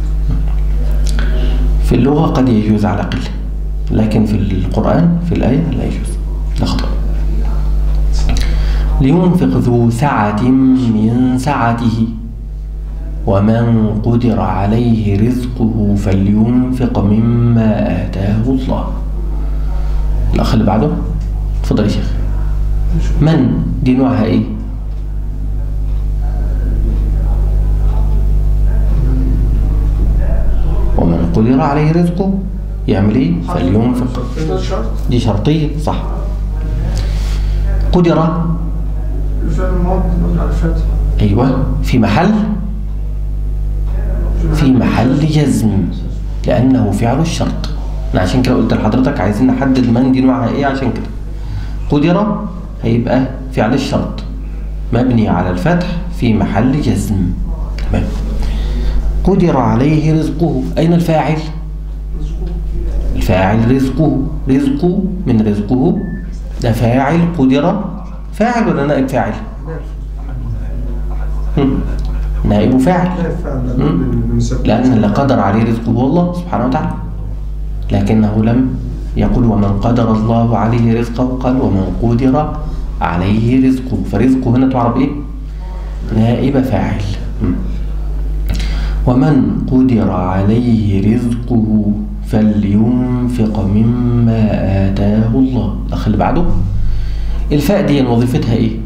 في اللغة قد يجوز على قل لكن في القرآن في الآية لا يجوز ده خطأ لينفق ذو سعة من سعته ومن قدر عليه رزقه فلينفق مما آتاه الله الأخ اللي بعده اتفضل يا شيخ من دي نوعها ايه ومن قدر عليه رزقه يعمل ايه فلينفق ده الشرط دي شرطية صح قدر الفعل الماضي مبني على الفتح أيوة في محل في محل جزم لأنه فعل الشرط أنا عشان كده قلت لحضرتك عايزين نحدد من دي نوعها إيه عشان كده قدر هيبقى فعل الشرط مبني على الفتح في محل جزم تمام قدر عليه رزقه أين الفاعل؟ الفاعل رزقه رزقه من رزقه ده فاعل قدر فاعل ولا نائب فاعل؟ هم. نائب فاعل لا فعلا مم. لأن اللي قدر عليه رزقه هو الله سبحانه وتعالى لكنه لم يقل ومن قدر الله عليه رزقه قال ومن قدر عليه رزقه فرزقه هنا تعرف ايه نائب فاعل مم. ومن قدر عليه رزقه فلينفق مما آتاه الله الأخ اللي بعده الفاء دي وظيفتها ايه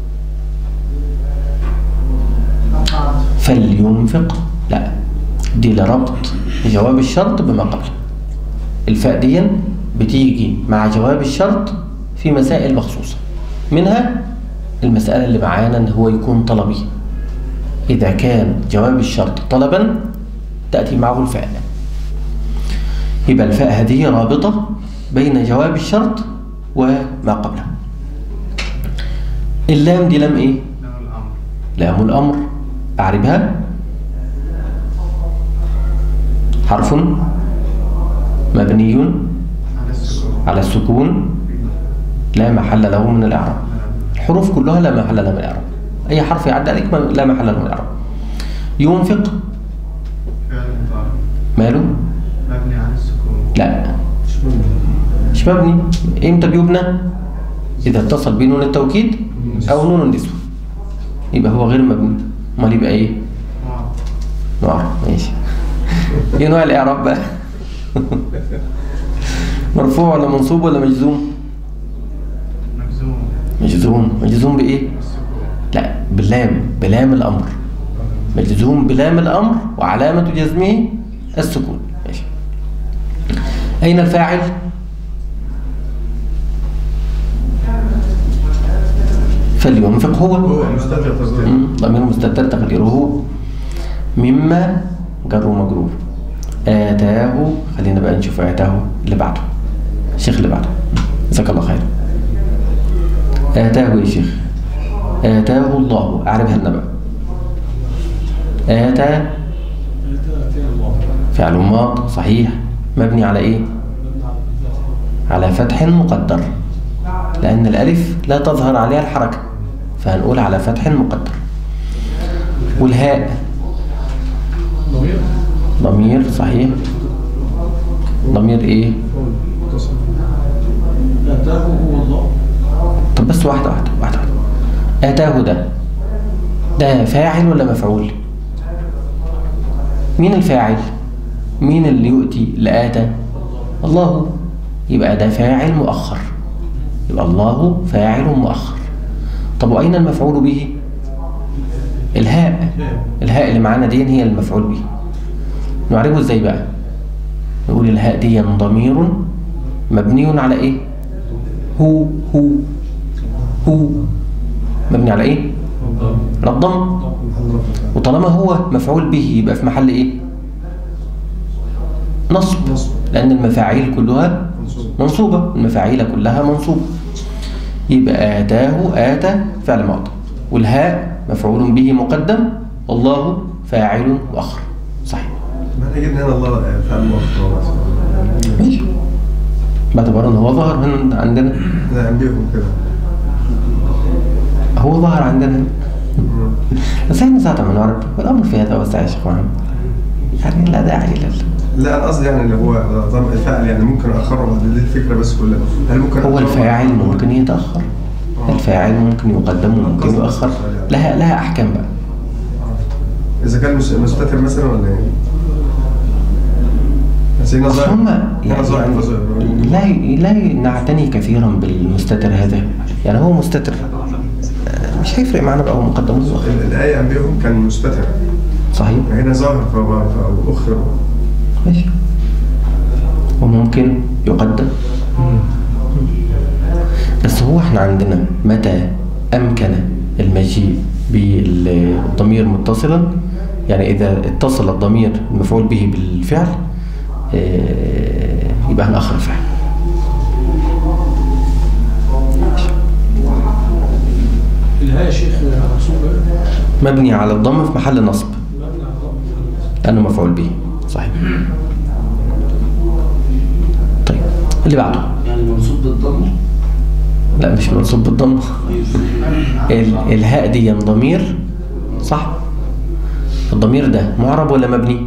فلينفق لا دي لربط جواب الشرط بما قبله الفاء دي بتيجي مع جواب الشرط في مسائل مخصوصة منها المسألة اللي معانا ان هو يكون طلبي إذا كان جواب الشرط طلبا تأتي معه الفاء يبقى الفاء هذه رابطة بين جواب الشرط وما قبله اللام دي لام ايه؟ لام الأمر أعربها حرف مبني على السكون لا محل له من الإعراب الحروف كلها لا محل لها من الإعراب أي حرف يعدي عليك ما- لا محل له من الإعراب ينفق فعل مضارع ماله مبني على السكون لا مش مبني امتى بيبنى إذا اتصل به نون التوكيد أو نون النسوة يبقى هو غير مبني امال يبقى ايه معرض معرب ماشي ايه نوع الاعراب بقى مرفوع ولا منصوب ولا مجزوم مجزوم مجزوم مجزوم بايه بالسكون لا باللام بلام الامر مجزوم بلام الامر وعلامه جزمه السكون ماشي أين الفاعل؟ فلينفق هو هو مستتر تصديق مم. ضمير مستتر تقديره مما جر ومجرور آتاه خلينا بقى نشوف آتاه اللي بعده الشيخ اللي بعده جزاك الله خير آتاه يا شيخ آتاه الله أعربها لنا بقى آتى فعل ماض صحيح مبني على إيه؟ على فتح مقدر لأن الألف لا تظهر عليها الحركة فهنقول على فتح مقدر والهاء ضمير ضمير صحيح ضمير ايه آتاه هو الله طب بس واحدة واحدة واحدة واحدة آتاه ده ده فاعل ولا مفعول مين الفاعل مين اللي يؤتي لآتى الله يبقى ده فاعل مؤخر يبقى الله فاعل مؤخر طب وأين المفعول به الهاء الهاء اللي معانا دي هي المفعول به نعرفه ازاي بقى نقول الهاء دي ضمير مبني على ايه هو هو هو مبني على ايه على الضم وطالما هو مفعول به يبقى في محل ايه نصب لان المفاعيل كلها منصوبة المفاعيل كلها منصوبة يبقى آتاه آتى فعل ماضي والهاء مفعول به مقدم والله فاعل مؤخر صحيح ما احنا جبنا هنا الله فعل مؤخر ماشي باعتبار ان هو ظهر هنا عندنا نعم بيهم كده هو ظهر عندنا بس احنا ساعة ما نعرف والامر في هذا وسع يا شيخ محمد يعني لا داعي لل لا انا قصدي يعني اللي هو ضم الفعل يعني ممكن اخره دي الفكره بس كلها هل ممكن هو أخره؟ الفاعل ممكن يتأخر الفاعل ممكن يقدم وممكن يؤخر لها لها احكام بقى اذا كان مس- مستتر مثلا ولا ايه؟ بس هنا بس ظاهر هم هنا يعني ظاهر فظاهر. لا لا نعتني كثيرا بالمستتر هذا يعني هو مستتر آه، مش هيفرق معانا بقى هو مقدم ولا مؤخر ال- الآية أنبيهم كان مستتر صحيح هنا ظاهر فهو- فأخر ماشي وممكن يقدم بس هو احنا عندنا متى أمكن المجيء بالضمير متصلا يعني إذا اتصل الضمير المفعول به بالفعل آه، يبقى هنأخر الفعل الهاء يا شيخ منصوبة مبني على الضم في محل نصب لأنه مفعول به صحيح طيب اللي بعده يعني منصوب بالضم لا مش منصوب بالضم ال- الهاء دي ضمير صح الضمير ده معرب ولا مبني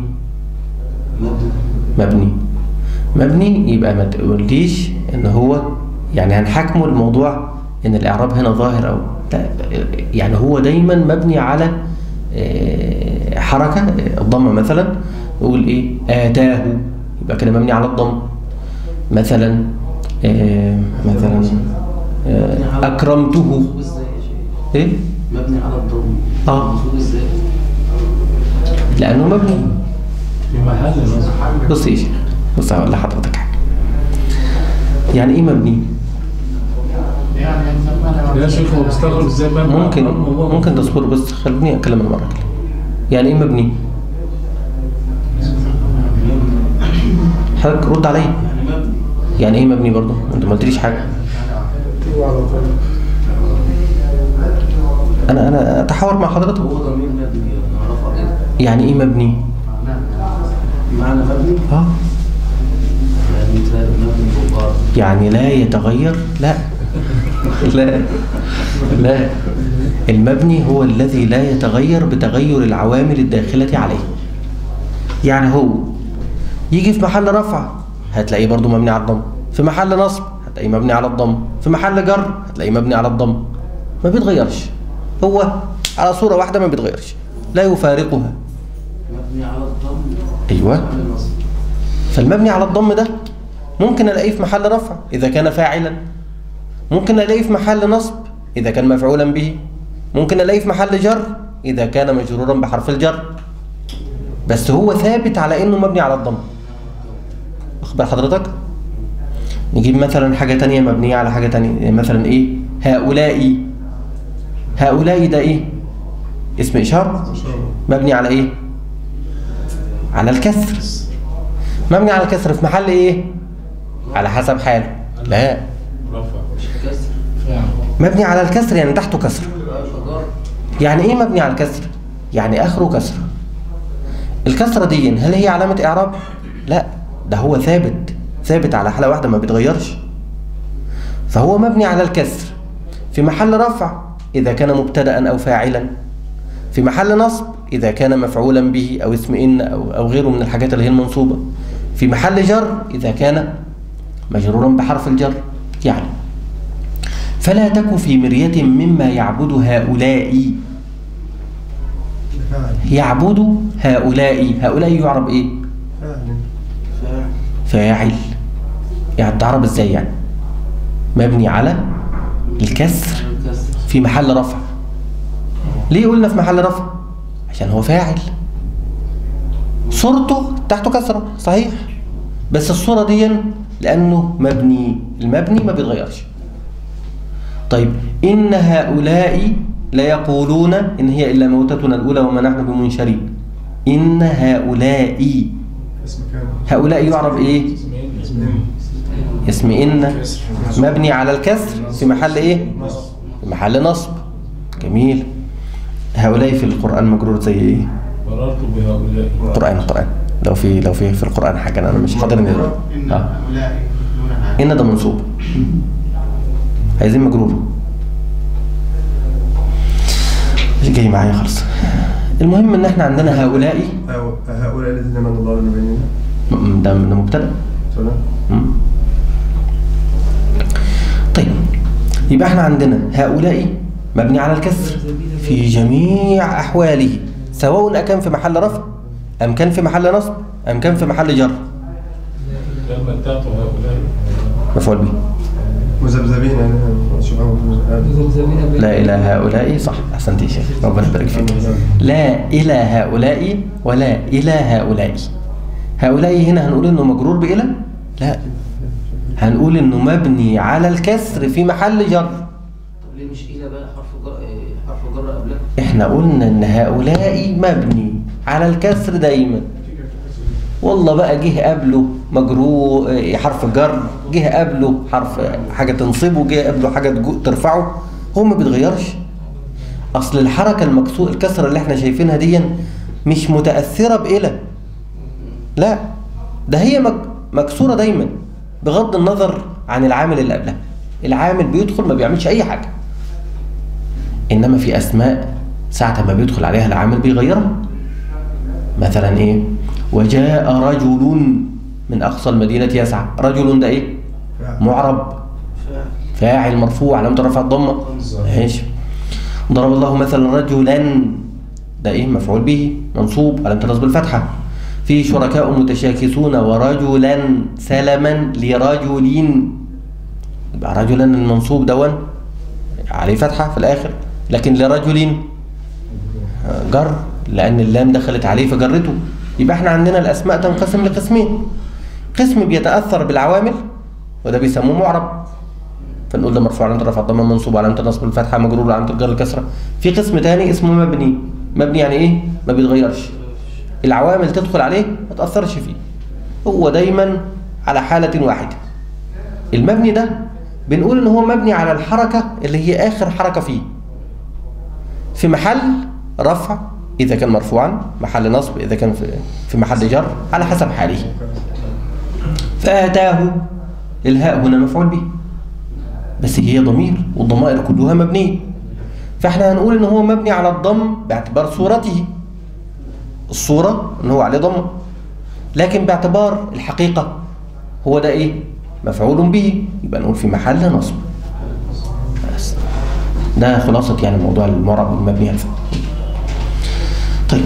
مبني مبني يبقى ما تقوليش ان هو يعني هنحكمه الموضوع ان الاعراب هنا ظاهر او لا يعني هو دايما مبني على آه، حركه آه، الضمه مثلا نقول ايه اتاه يبقى كده مبني على الضم مثلا آه، مثلا آه، اكرمته منصوب ازاي يا شيخ؟ ايه مبني على الضم اه منصوب ازاي؟ لانه مبني في محل نصب بص يا شيخ بص هقول لحضرتك حاجه يعني ايه مبني يعني يا شيخ هو بيستغرب ازاي بقى ممكن الموضوع ده؟ ممكن تصبر بس خليني اتكلم المره الجايه يعني ايه مبني حضرتك رد عليا يعني مبني يعني ايه مبني برضه انت ما قلتليش حاجه انا انا اتحاور مع حضرتك هو ضمير مبني نعرفه ايه يعني ايه مبني معنى مبني اه يعني مثال مبني بالضاد يعني لا يتغير لا لا لا المبني هو الذي لا يتغير بتغير العوامل الداخلة عليه يعني هو يجي في محل رفع هتلاقيه برضو مبني على الضم في محل نصب هتلاقيه مبني على الضم في محل جر هتلاقيه مبني على الضم ما بيتغيرش هو على صورة واحدة ما بيتغيرش لا يفارقها مبني على الضم أيوة على النصب فالمبني على الضم ده ممكن الاقيه في محل رفع اذا كان فاعلا ممكن الاقيه في محل نصب اذا كان مفعولا به ممكن الاقيه في محل جر اذا كان مجرورا بحرف الجر بس هو ثابت على انه مبني على الضم واخد بال حضرتك نجيب مثلا حاجة تانية مبنية على حاجة تانية مثلا ايه هؤلاء هؤلاء ده ايه اسم اشارة مبني على ايه على الكسر مبني على الكسر في محل ايه على حسب حاله لا مبني على الكسر يعني تحته كسر يعني ايه مبني على الكسر يعني اخره كسر الكسره دي هل هي علامه اعراب لا ده هو ثابت ثابت على حاله واحده ما بيتغيرش فهو مبني على الكسر في محل رفع اذا كان مبتدا او فاعلا في محل نصب اذا كان مفعولا به او اسم ان او او غيره من الحاجات اللي هي المنصوبه في محل جر اذا كان مجرورا بحرف الجر يعني فلا تك في مرية مما يعبد هؤلاء يعبد هؤلاء هؤلاء يعرب ايه فاعل يعني تعرب ازاي يعني مبني على الكسر في محل رفع ليه قلنا في محل رفع عشان هو فاعل صورته تحته كسرة صحيح بس الصورة دي لأنه مبني المبني ما بيتغيرش طيب إن هؤلاء ليقولون إن هي إلا موتتنا الأولى وما نحن بمنشرين إن هؤلاء اسم كان هؤلاء يعرف إيه اسم إن مبني على الكسر في محل إيه في محل نصب جميل هؤلاء في القرآن مجرور زي إيه مررت بهؤلاء قرآن قرآن لو في لو في في القرآن حاجة أنا مش حاضرني دلوقتي. إن آه. هؤلاء يحبون عن إن ده منصوب عايزين مجرور مش جاي معايا خالص المهم ان احنا عندنا هؤلاء أو- هؤلاء الذين من الله على بيننا م- ده ده مبتدا سلام مم. طيب يبقى احنا عندنا هؤلاء مبني على الكسر في جميع احواله سواء اكان في محل رفع ام كان في محل نصب ام كان في محل جر لما اتقوا هؤلاء مفعول به مذبذبين يعني سبحان الله لا إلى هؤلاء صح أحسنت يا شيخ ربنا يبارك فيك لا إلى هؤلاء ولا إلى هؤلاء هؤلاء هنا هنقول إنه مجرور بإلى لا هنقول إنه مبني على الكسر في محل جر طب ليه مش إلى بقى حرف جر إيه، حرف جر قبلها إحنا قلنا إن هؤلاء مبني على الكسر دايما والله بقى جه قبله مجرور إيه، حرف جر جه قبله حرف حاجة تنصبه جه قبله حاجة تجو- ترفعه هو ما بيتغيرش اصل الحركه المكسور الكسره اللي احنا شايفينها دي مش متاثره بإلى لا ده هي مك- مكسوره دايما بغض النظر عن العامل اللي قبلها العامل بيدخل ما بيعملش اي حاجه انما في اسماء ساعه ما بيدخل عليها العامل بيغيرها مثلا ايه وجاء رجل من اقصى المدينه يسعى رجل ده ايه معرب فاعل مرفوع علامه رفع الضمه ماشي ضرب الله مثلا رجلا ده ايه مفعول به منصوب علامه نصب الفتحه في شركاء متشاكسون ورجلا سلما لرجل يبقى رجلا المنصوب دون عليه فتحه في الاخر لكن لرجل جر لان اللام دخلت عليه فجرته يبقى احنا عندنا الاسماء تنقسم لقسمين قسم بيتاثر بالعوامل وده بيسموه معرب فنقول ده مرفوع علامه رفع الضمه منصوب علامه النصب الفتحه مجرور علامه الجر الكسره في قسم تاني اسمه مبني مبني يعني ايه ما بيتغيرش العوامل تدخل عليه ما تاثرش فيه هو دايما على حاله واحده المبني ده بنقول ان هو مبني على الحركه اللي هي اخر حركه فيه في محل رفع اذا كان مرفوعا محل نصب اذا كان في في محل جر على حسب حاله فاتاه الهاء هنا مفعول به بس هي ضمير والضمائر كلها مبنيه فاحنا هنقول ان هو مبني على الضم باعتبار صورته الصوره ان هو عليه ضمه لكن باعتبار الحقيقه هو ده ايه مفعول به يبقى نقول في محل نصب بس ده خلاصه يعني موضوع المعرب المبني على الفتح طيب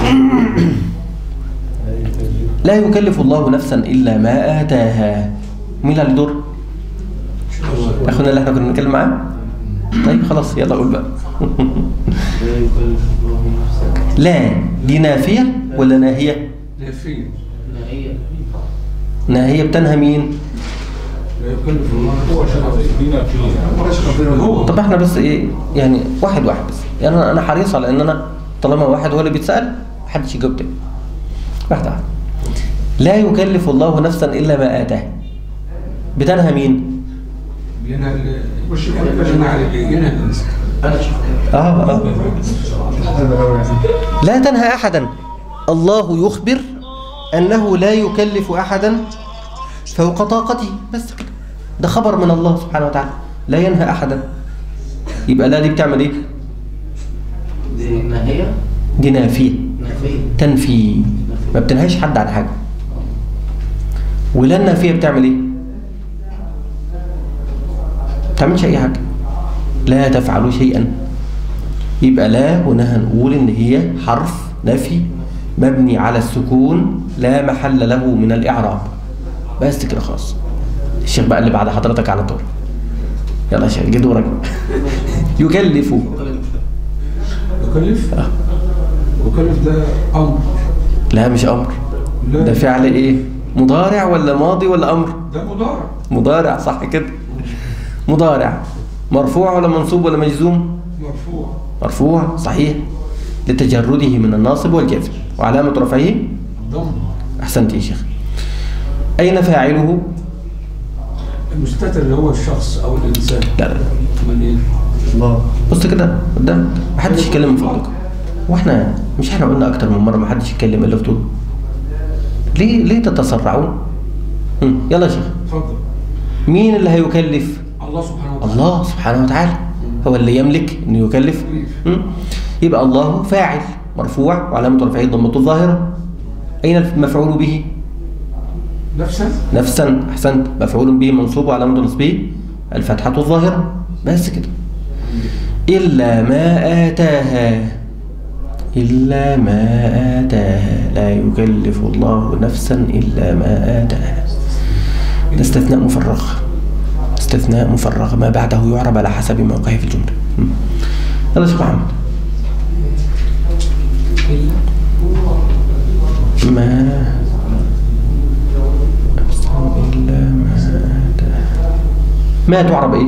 لا يكلف الله نفسا الا ما اتاها مين اللي دور اخونا اللي احنا كنا بنتكلم معاه طيب خلاص يلا قول بقى لا يكلف الله نفسا لا دي نافية ولا ناهية نافية نهائية ناهية بتنهى مين لا يكلف الله هو دينا فيه هو طب احنا بس ايه يعني واحد واحد بس يعني انا أنا حريص على ان انا طالما واحد هو اللي بيتسال محدش يجاوب تاني واحده واحده لا يكلف الله نفسا الا ما اتاه بتنهى مين ينهى ال- ينهى ينهى الإنسان اه اه لا تنهى احدا الله يخبر انه لا يكلف احدا فوق طاقته بس كده ده خبر من الله سبحانه وتعالى لا ينهى احدا يبقى لا دي بتعمل ايه دي نهائية دي نافيه نافية تنفي ما بتنهاش حد عن حاجه ولا النافيه بتعمل ايه ما بتعملش اي حاجه لا تفعلوا شيئا يبقى لا هنا هنقول ان هي حرف نفي مبني على السكون لا محل له من الاعراب بس كده خلاص الشيخ بقى اللي بعد حضرتك على طول يلا يا شيخ جه دورك بقى. يكلف يكلف يكلف ده أمر لا مش امر لا. ده فعل ايه مضارع ولا ماضي ولا امر ده مضارع مضارع صح كده مضارع مرفوع ولا منصوب ولا مجزوم مرفوع مرفوع صحيح لتجرده من الناصب والجزم وعلامة رفعه ضم أحسنت يا شيخ أين فاعله المستتر اللي هو الشخص أو الإنسان لا لا لا. من إيه؟ الله بص كده قدام محدش يتكلم من فضلكم واحنا مش احنا قلنا اكتر من مره محدش يتكلم الا في طول ليه ليه تتسرعون هم، يلا يا شيخ اتفضل مين اللي هيكلف الله سبحانه وتعالى الله سبحانه وتعالى هو اللي يملك انه يكلف م? يبقى الله فاعل مرفوع وعلامة رفعه ضمته الظاهرة أين المفعول به؟ نفسا نفسا أحسنت مفعول به منصوب وعلامة نصبه الفتحة الظاهرة بس كده إلا ما آتاها إلا ما آتاها لا يكلف الله نفسا إلا ما آتاها ده استثناء مفرغ استثناء مفرغ ما بعده يعرب على حسب موقعه في الجملة م. يلا شوف محمد ما إلا ما آتاها ما تعرب إيه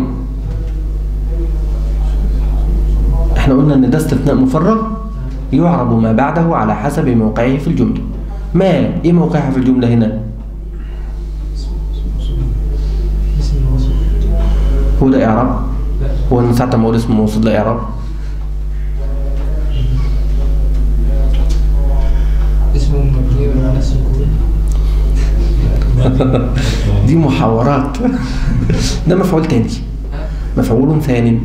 احنا قلنا ان ده استثناء مفرغ يعرب ما بعده على حسب موقعه في الجملة ما ايه موقعها في الجملة هنا هو ده اعراب هو من ساعة ما اقول اسم موصول ده اعراب اسمه مبني على السكون دي محاورات ده مفعول تاني مفعول ثاني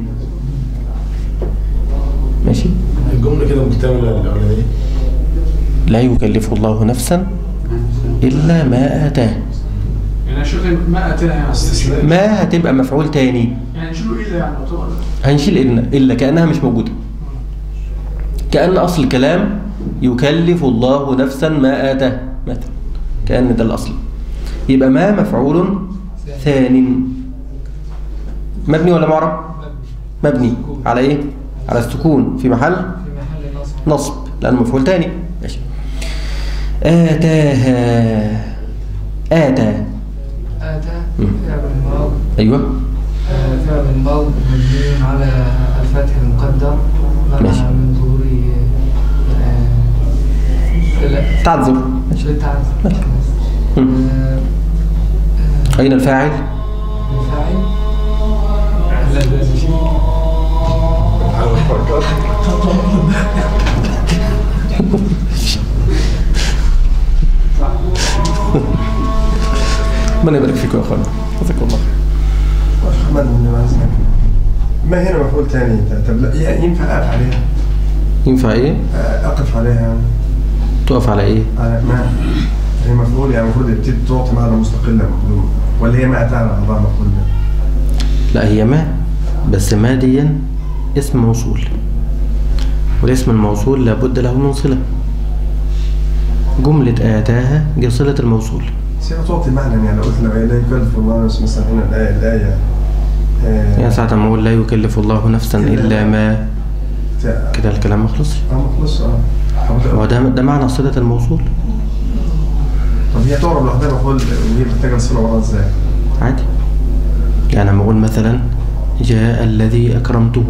ماشي الجملة كده مكتملة الأولانية لا يكلف الله نفسا إلا ما آتاه يعني يا شيخ ما اتاها يعني استثناء ما هتبقى مفعول تاني يعني نشيله ايه ده يعني طبعا هنشيل إلا إلا كأنها مش موجودة كأن أصل الكلام يكلف الله نفسا ما آتاه مثلا كأن ده الأصل يبقى ما مفعول ثان مبني ولا معرب مبني على إيه على السكون في محل في محل نصب نصب لأنه مفعول تاني ماشي آتاها آتى آتى مم. فعل الماض أيوه آه، فعل الماض مبني على الفتح المقدر ماشي. منع من ظهور آه، لا تعذر ماشي بالتعذر ماشي. مم. آه، أين الفاعل الفاعل لا لا شيء ربنا يبارك فيكم يا اخوانا جزاكم الله خير محمد بن معز ما هنا مفعول تاني طب لا يعني ينفع أقف عليها ينفع ايه أقف عليها يعني تقف على ايه على ما هي مفعول يعني المفروض يبتدي تعطي معنى مستقلة ولا هي ما أتى على أعضاء مفعول لا هي ما بس ما دي اسم موصول والاسم الموصول لابد له من صلة جملة آتاها دي صلة الموصول بس هي تعطي معنى يعني لو قلت لا لا يكلف الله نفسا مثلا هنا الآية الآية آه، يعني ساعة ما أقول لا يكلف الله نفسا إلا ما بتاع- كده الكلام ما خلصش اه ما خلص اه هو ده ده ده معنى صلة الموصول طب هي تعرب لوحدها مفعول وهي محتاجه الصله وراها ازاي؟ عادي يعني لما اقول مثلا جاء الذي اكرمته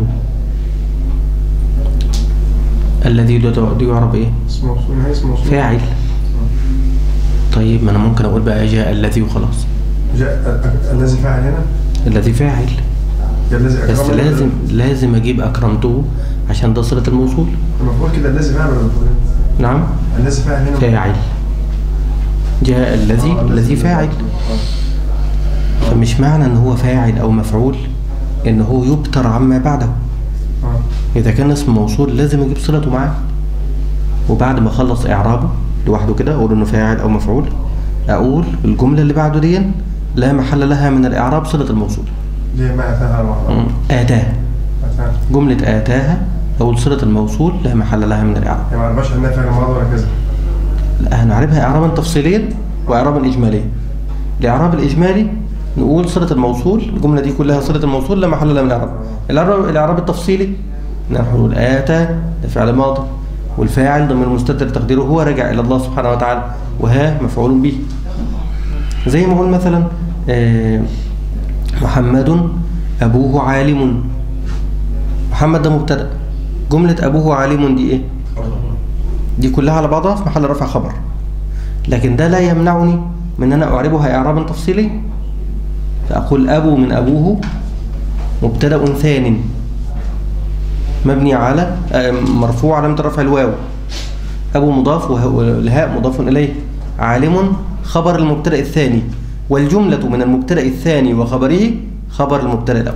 الذي ده ده ده يعرب ايه اسم موصول هي اسم موصول فاعل طيب ما انا ممكن اقول بقى جاء الذي وخلاص جاء أ- الذي فعل هنا الذي فاعل جاء الذي بس أكرمه. لازم لازم اجيب اكرمته عشان ده صلة الموصول المفعول كده الذي فعل ولا المفعول إيه؟ نعم الذي فعل هنا فاعل جاء الذي آه، الذي فاعل آه. فمش معنى ان هو فاعل او مفعول ان هو يبتر عما بعده اه اذا كان اسم موصول لازم اجيب صلته معاه وبعد ما اخلص اعرابه لوحده كده اقول انه فاعل او مفعول اقول الجمله اللي بعده دي لا محل لها من الاعراب صله الموصول ليه ما اتاها على بعضها؟ اتاه اتاها جمله اتاها اقول صله الموصول لا محل لها من الاعراب يعني ما عرفش انها فعل ماضي ولا كذا لا هنعربها اعرابا تفصيليا واعرابا اجماليا الاعراب الاجمالي نقول صله الموصول الجمله دي كلها صله الموصول لا محل لها من الاعراب الاعراب الاعراب التفصيلي نحن نقول اتى ده فعل ماضي والفاعل ضمير مستتر تقديره هو راجع الى الله سبحانه وتعالى وها مفعول به زي ما اقول مثلا آه، محمد ابوه عالم محمد ده مبتدا جمله ابوه عالم دي ايه دي كلها على بعضها في محل رفع خبر لكن ده لا يمنعني من ان انا اعربها اعرابا تفصيليا فاقول ابو من ابوه مبتدا ثان مبني على آه، مرفوع علامه رفع الواو ابو مضاف وه- والهاء مضاف اليه عالم خبر المبتدا الثاني والجمله من المبتدا الثاني وخبره خبر المبتدا الاول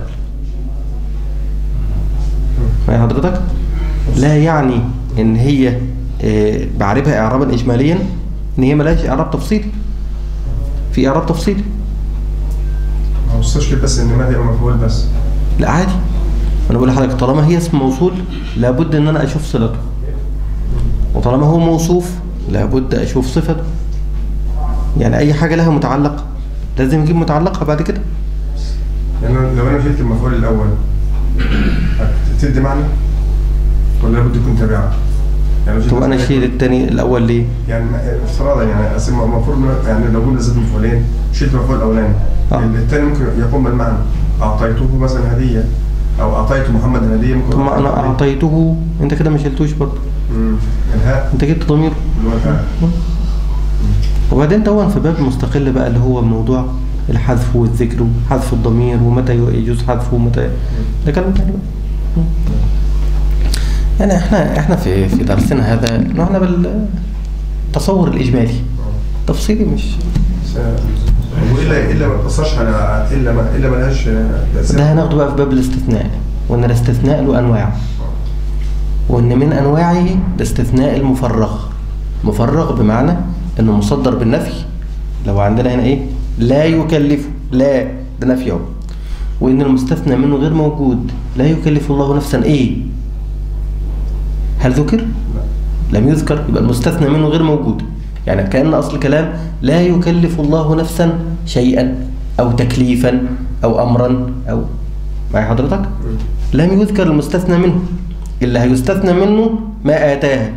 معايا حضرتك لا يعني ان هي آه، بعربها اعرابا اجماليا ان هي ملهاش اعراب تفصيلي في اعراب تفصيلي ما وصلش كده بس ان ماضي او مفعول بس لا عادي انا بقول لحضرتك طالما هي اسم موصول لابد ان انا اشوف صلته وطالما هو موصوف لابد اشوف صفته يعني اي حاجه لها متعلق لازم اجيب متعلقها بعد كده يعني أنا- لو انا شلت المفعول الاول تدي معنى ولا لابد يكون تابعه؟ يعني لو شلت طب انا المفعول اشيل التاني الاول ليه يعني افتراضا يعني أصل المفروض إنه- يعني لو قلنا زاد مفعولين شلت المفعول الاولاني آه. الثاني ممكن يقوم بالمعنى اعطيته مثلا هديه او اعطيت محمد هديه ممكن طب ما انا اعطيته انت كده ما شلتوش برضه مم. الهاء انت جبت ضميره اللي هو الهاء وبعدين طبعا في باب مستقل بقى اللي هو موضوع الحذف والذكر وحذف الضمير ومتى يجوز حذفه ومتى ده كلام تاني بقى. يعني احنا احنا في في درسنا هذا نحن بالتصور الاجمالي تفصيلي مش س- والا الا ما تاثرش على الا ما الا ملهاش تاثير ده هناخده بقى في باب الاستثناء وان الاستثناء له انواع وان من انواعه الاستثناء المفرغ مفرغ بمعنى انه مصدر بالنفي لو عندنا هنا ايه لا يكلف لا ده نفي اهو وان المستثنى منه غير موجود لا يكلف الله نفسا ايه هل ذكر لم يذكر يبقى المستثنى منه غير موجود يعني كأن أصل كلام لا يكلف الله نفسا شيئا أو تكليفا أو أمرا أو معي حضرتك لم يذكر المستثنى منه اللي هيستثنى منه ما آتاها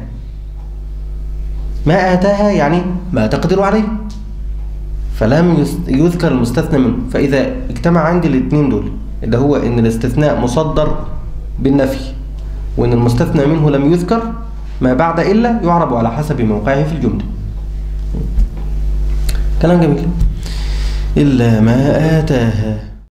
ما آتاها يعني ما تقدر عليه فلم يس- يذكر المستثنى منه فإذا اجتمع عندي الاثنين دول اللي هو إن الاستثناء مصدر بالنفي وإن المستثنى منه لم يذكر ما بعد إلا يعرب على حسب موقعه في الجملة كلام جميل إلا ما آتاها